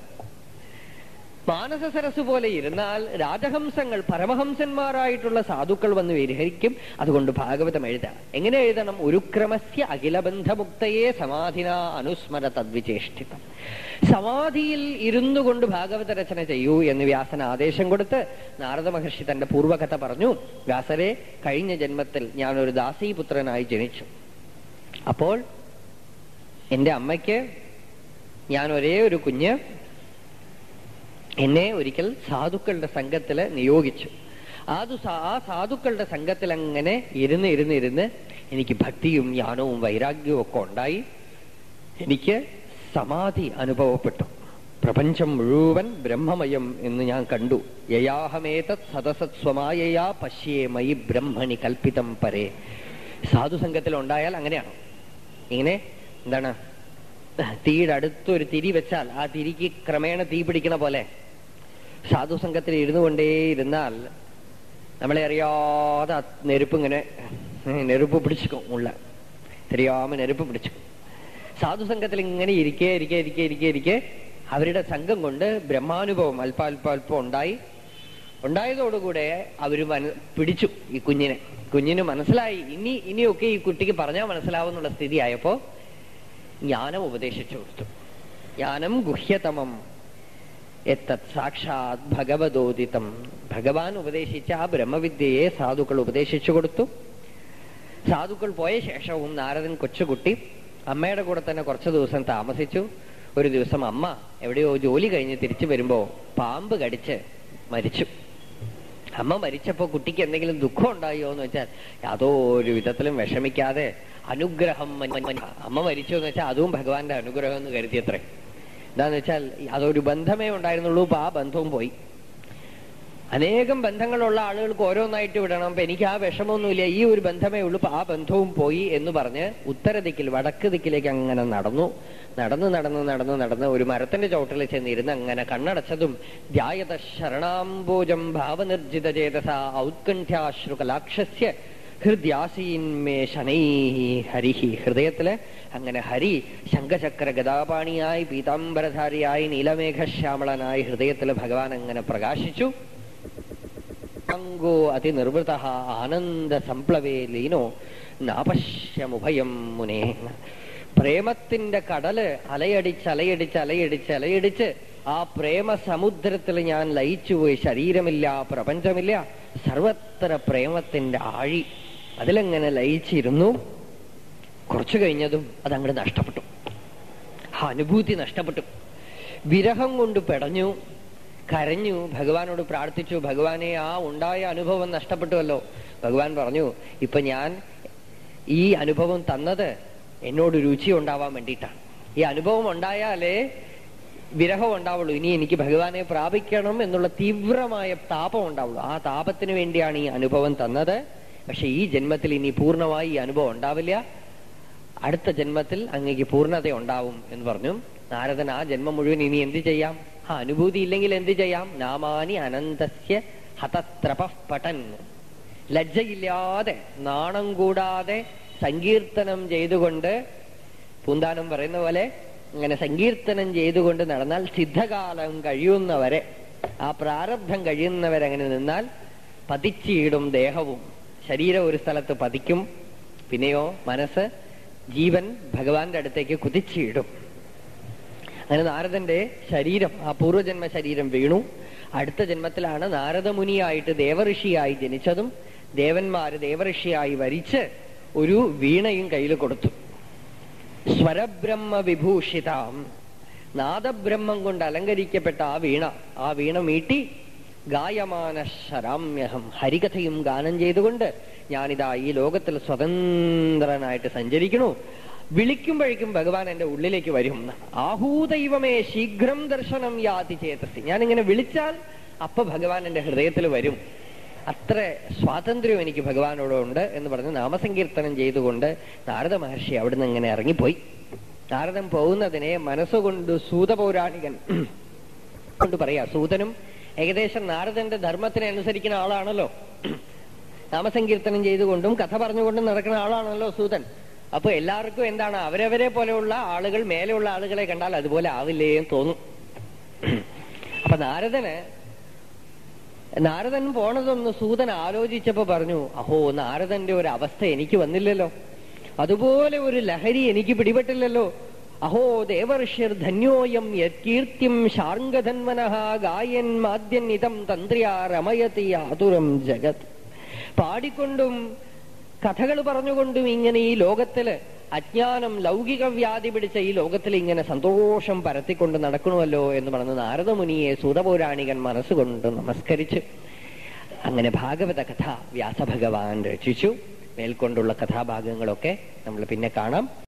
മാനസ സരസ് പോലെ ഇരുന്നാൽ രാജഹംസങ്ങൾ പരമഹംസന്മാരായിട്ടുള്ള സാധുക്കൾ വന്ന് വിഹരിക്കും അതുകൊണ്ട് ഭാഗവതം എഴുതാം എങ്ങനെ എഴുതണം ഒരു ക്രമസ്യ അഖിലബന്ധമുക്തയെ സമാധിന അനുസ്മര തദ്വിചേഷ്ടിതം സമാധിയിൽ ഇരുന്നു കൊണ്ട് ഭാഗവത രചന ചെയ്യൂ എന്ന് വ്യാസന് ആദേശം കൊടുത്ത് നാരദ മഹർഷി തന്റെ പൂർവകഥ പറഞ്ഞു വ്യാസരെ കഴിഞ്ഞ ജന്മത്തിൽ ഞാൻ ഒരു ദാസീപുത്രനായി ജനിച്ചു അപ്പോൾ എന്റെ അമ്മയ്ക്ക് ഞാൻ ഒരേ ഒരു കുഞ്ഞ് എന്നെ ഒരിക്കൽ സാധുക്കളുടെ സംഘത്തില് നിയോഗിച്ചു അത് സാ- ആ സാധുക്കളുടെ സംഘത്തിൽ അങ്ങനെ ഇരുന്ന് ഇരുന്ന് ഇരുന്ന് എനിക്ക് ഭക്തിയും ജ്ഞാനവും വൈരാഗ്യവും ഒക്കെ ഉണ്ടായി എനിക്ക് സമാധി അനുഭവപ്പെട്ടു പ്രപഞ്ചം മുഴുവൻ ബ്രഹ്മമയം എന്ന് ഞാൻ കണ്ടു യയാഹമേതത് സദസത് സ്വമായയാ പശ്യേ മയി ബ്രഹ്മണി കൽപ്പിതം പരേ സാധുസംഘത്തിൽ ഉണ്ടായാൽ അങ്ങനെയാണ് ഇങ്ങനെ എന്താണ് തീയുടെ അടുത്ത് ഒരു തിരി വെച്ചാൽ ആ തിരിക്ക് ക്രമേണ തീ പിടിക്കണ പോലെ സാധുസംഘത്തിൽ ഇരുന്നു കൊണ്ടേയിരുന്നാൽ നമ്മളെ അറിയാതെ ആ നെരുപ്പ് ഇങ്ങനെ നെരുപ്പ് പിടിച്ചിക്കും ഉള്ള தெரியாம നെരുപ്പ് പിടിച്ചു സാധുസംഘത്തിൽ ഇങ്ങനെ ഇരിക്കെ ഇരിക്കെ ഇരിക്കെ ഇരിക്കെ ഇരിക്കെ അവരുടെ സംഘം കൊണ്ട് ബ്രഹ്മാനുഭവം അല്പാൽപ അല്പം ഉണ്ടായി ഉണ്ടായതോടുകൂടെ അവര് മന- പിടിച്ചു ഈ കുഞ്ഞിനെ കുഞ്ഞിന് മനസ്സിലായി ഇനി ഇനിയൊക്കെ ഈ കുട്ടിക്ക് പറഞ്ഞാൽ മനസ്സിലാവുന്നുള്ള സ്ഥിതി ആയപ്പോ ജ്ഞാനം ഉപദേശിച്ചു കൊടുത്തു ജ്ഞാനം ഗുഹ്യതമം എത്തത് സാക്ഷാത് ഭഗവതോദിതം ഭഗവാൻ ഉപദേശിച്ച ആ ബ്രഹ്മവിദ്യയെ സാധുക്കൾ ഉപദേശിച്ചു കൊടുത്തു സാധുക്കൾ പോയ ശേഷവും നാരദൻ കൊച്ചുകുട്ടി അമ്മയുടെ കൂടെ തന്നെ കുറച്ചു ദിവസം താമസിച്ചു ഒരു ദിവസം അമ്മ എവിടെയോ ജോലി കഴിഞ്ഞ് തിരിച്ചു വരുമ്പോ പാമ്പ് കടിച്ച് മരിച്ചു അമ്മ മരിച്ചപ്പോ കുട്ടിക്ക് എന്തെങ്കിലും ദുഃഖം ഉണ്ടായോ എന്ന് വെച്ചാൽ യാതൊരു വിധത്തിലും വിഷമിക്കാതെ അനുഗ്രഹം മൻ- മൻ- അമ്മ മരിച്ചു എന്ന് വെച്ചാൽ അതും ഭഗവാന്റെ അനുഗ്രഹം എന്ന് കരുതിയത്രേ എന്താന്ന് വെച്ചാൽ അതൊരു ബന്ധമേ ഉണ്ടായിരുന്നുള്ളൂ ഇപ്പൊ ആ ബന്ധവും പോയി അനേകം ബന്ധങ്ങളുള്ള ആളുകൾക്ക് ഓരോന്നായിട്ട് വിടണം അപ്പൊ എനിക്ക് ആ വിഷമമൊന്നുമില്ല ഈ ഒരു ബന്ധമേ ഉള്ളൂ അപ്പൊ ആ ബന്ധവും പോയി എന്ന് പറഞ്ഞ് ഉത്തര ദിക്കിൽ വടക്ക് ദിക്കിലേക്ക് അങ്ങനെ നടന്നു നടന്ന് നടന്ന് നടന്ന് നടന്ന് ഒരു മരത്തിന്റെ ചോട്ടിൽ ചെന്നിരുന്ന് അങ്ങനെ കണ്ണടച്ചതും ധ്യായത ശരണാംബോജം ഭാവനിർജിത ചേതസ ഔത്കണ്ഠ്യാശ്രുകലാക്ഷസ്യ ഹൃദ്യാസീന്മേ ശനൈ ഹരിഹി ഹൃദയത്തില് അങ്ങനെ ഹരി ശംഖചക്ര ഗതാപാണിയായി പീതാംബരധാരിയായി നീലമേഘശ്യാമളനായി ഹൃദയത്തില് ഭഗവാൻ അങ്ങനെ പ്രകാശിച്ചു അംഗോ അതിനിർവൃത ആനന്ദ സംപ്ലവേ ലീനോ നാപശ്യമുഭയം മുനേ പ്രേമത്തിന്റെ കടല് അലയടിച്ച് അലയടിച്ച് അലയടിച്ച് അലയടിച്ച് ആ പ്രേമ സമുദ്രത്തിൽ ഞാൻ ലയിച്ചുപോയി ശരീരമില്ല പ്രപഞ്ചമില്ല സർവത്ര പ്രേമത്തിന്റെ ആഴി അതിലെങ്ങനെ ലയിച്ചിരുന്നു കുറച്ചു കഴിഞ്ഞതും അതങ്ങോട്ട് നഷ്ടപ്പെട്ടു ആ അനുഭൂതി നഷ്ടപ്പെട്ടു വിരഹം കൊണ്ട് പെടഞ്ഞു കരഞ്ഞു ഭഗവാനോട് പ്രാർത്ഥിച്ചു ഭഗവാനെ ആ ഉണ്ടായ അനുഭവം നഷ്ടപ്പെട്ടുവല്ലോ ഭഗവാൻ പറഞ്ഞു ഇപ്പൊ ഞാൻ ഈ അനുഭവം തന്നത് എന്നോട് രുചി ഉണ്ടാവാൻ വേണ്ടിയിട്ടാണ് ഈ അനുഭവം ഉണ്ടായാലേ വിരഹം ഉണ്ടാവുള്ളൂ ഇനി എനിക്ക് ഭഗവാനെ പ്രാപിക്കണം എന്നുള്ള തീവ്രമായ താപം ഉണ്ടാവുള്ളൂ ആ താപത്തിന് വേണ്ടിയാണ് ഈ അനുഭവം തന്നത് പക്ഷെ ഈ ജന്മത്തിൽ ഇനി പൂർണ്ണമായി ഈ അനുഭവം ഉണ്ടാവില്ല അടുത്ത ജന്മത്തിൽ അങ്ങേക്ക് പൂർണ്ണത ഉണ്ടാവും എന്ന് പറഞ്ഞു നാരദൻ ആ ജന്മം മുഴുവൻ ഇനി എന്ത് ചെയ്യാം ആ അനുഭൂതി ഇല്ലെങ്കിൽ എന്ത് ചെയ്യാം നാമാനി അനന്തസ്യ ഹതത്രപ പട്ടൻ ലജ്ജയില്ലാതെ നാണം കൂടാതെ സങ്കീർത്തനം ചെയ്തുകൊണ്ട് പൂന്താനം പറയുന്ന പോലെ ഇങ്ങനെ സങ്കീർത്തനം ചെയ്തുകൊണ്ട് നടന്നാൽ സിദ്ധകാലം കഴിയുന്നവരെ ആ പ്രാരബ്ധം കഴിയുന്നവരങ്ങനെ നിന്നാൽ പതിച്ചിടും ദേഹവും ശരീരം ഒരു സ്ഥലത്ത് പതിക്കും പിന്നെയോ മനസ്സ് ജീവൻ ഭഗവാന്റെ അടുത്തേക്ക് കുതിച്ചിടും അങ്ങനെ നാരദന്റെ ശരീരം ആ പൂർവ്വജന്മ ശരീരം വീണു അടുത്ത ജന്മത്തിലാണ് നാരദമുനിയായിട്ട് ദേവഋഷിയായി ജനിച്ചതും ദേവന്മാര് ദേവഋഷിയായി വരിച്ച് ഒരു വീണയും കയ്യിൽ കൊടുത്തു സ്വരബ്രഹ്മ വിഭൂഷിതാം നാദബ്രഹ്മം കൊണ്ട് അലങ്കരിക്കപ്പെട്ട ആ വീണ ആ വീണ മീട്ടി ഗായമാന ശരാമ്യഹം ഹരികഥയും ഗാനം ചെയ്തുകൊണ്ട് ഞാനിതാ ഈ ലോകത്തിൽ സ്വതന്ത്രനായിട്ട് സഞ്ചരിക്കണു വിളിക്കുമ്പോഴേക്കും ഭഗവാൻ എന്റെ ഉള്ളിലേക്ക് വരും ആഹൂദൈവമേ ശീഘ്രം ദർശനം യാതി ചേതസി ഞാനിങ്ങനെ വിളിച്ചാൽ അപ്പൊ ഭഗവാൻ എന്റെ ഹൃദയത്തിൽ വരും അത്ര സ്വാതന്ത്ര്യം എനിക്ക് ഭഗവാനോടുണ്ട് എന്ന് പറഞ്ഞ് നാമസങ്കീർത്തനം ചെയ്തുകൊണ്ട് നാരദ മഹർഷി അവിടുന്ന് ഇങ്ങനെ ഇറങ്ങിപ്പോയി നാരദൻ പോകുന്നതിനെ മനസ്സുകൊണ്ട് സൂതപൗരാണികൻ കൊണ്ട് പറയാ സൂതനും ഏകദേശം നാരദന്റെ ധർമ്മത്തിനെ അനുസരിക്കുന്ന ആളാണല്ലോ നാമസങ്കീർത്തനം ചെയ്തുകൊണ്ടും കഥ പറഞ്ഞുകൊണ്ടും നടക്കുന്ന ആളാണല്ലോ സൂതൻ അപ്പൊ എല്ലാവർക്കും എന്താണ് അവരവരെ പോലെയുള്ള ആളുകൾ മേലെയുള്ള ആളുകളെ കണ്ടാൽ അതുപോലെ ആവില്ലേ എന്ന് തോന്നും അപ്പൊ നാരദന് നാരദൻ പോണതൊന്ന് സൂതൻ ആലോചിച്ചപ്പോ പറഞ്ഞു അഹോ നാരദന്റെ ഒരു അവസ്ഥ എനിക്ക് വന്നില്ലല്ലോ അതുപോലെ ഒരു ലഹരി എനിക്ക് പിടിപെട്ടില്ലല്ലോ അഹോ ദേവർഷിർ ധന്യോയം യത്കീർത്തിം ശാർങ്കധന്വനഃ ഗായൻ മാദ്യൻ ഇതം തന്ത്രിയാ രമയതി ആതുരം ജഗത് പാടിക്കൊണ്ടും കഥകൾ പറഞ്ഞുകൊണ്ടും ഇങ്ങനെ ഈ ലോകത്തില് അജ്ഞാനം ലൗകിക വ്യാധി പിടിച്ച ഈ ലോകത്തിൽ ഇങ്ങനെ സന്തോഷം പരത്തിക്കൊണ്ട് നടക്കണമല്ലോ എന്ന് പറഞ്ഞ് നാരദമുനിയെ സൂതപൗരാണികൻ മനസ്സുകൊണ്ട് നമസ്കരിച്ച് അങ്ങനെ ഭാഗവത കഥ വ്യാസഭഗവാൻ രചിച്ചു മേൽക്കൊണ്ടുള്ള കഥാഭാഗങ്ങളൊക്കെ നമ്മൾ പിന്നെ കാണാം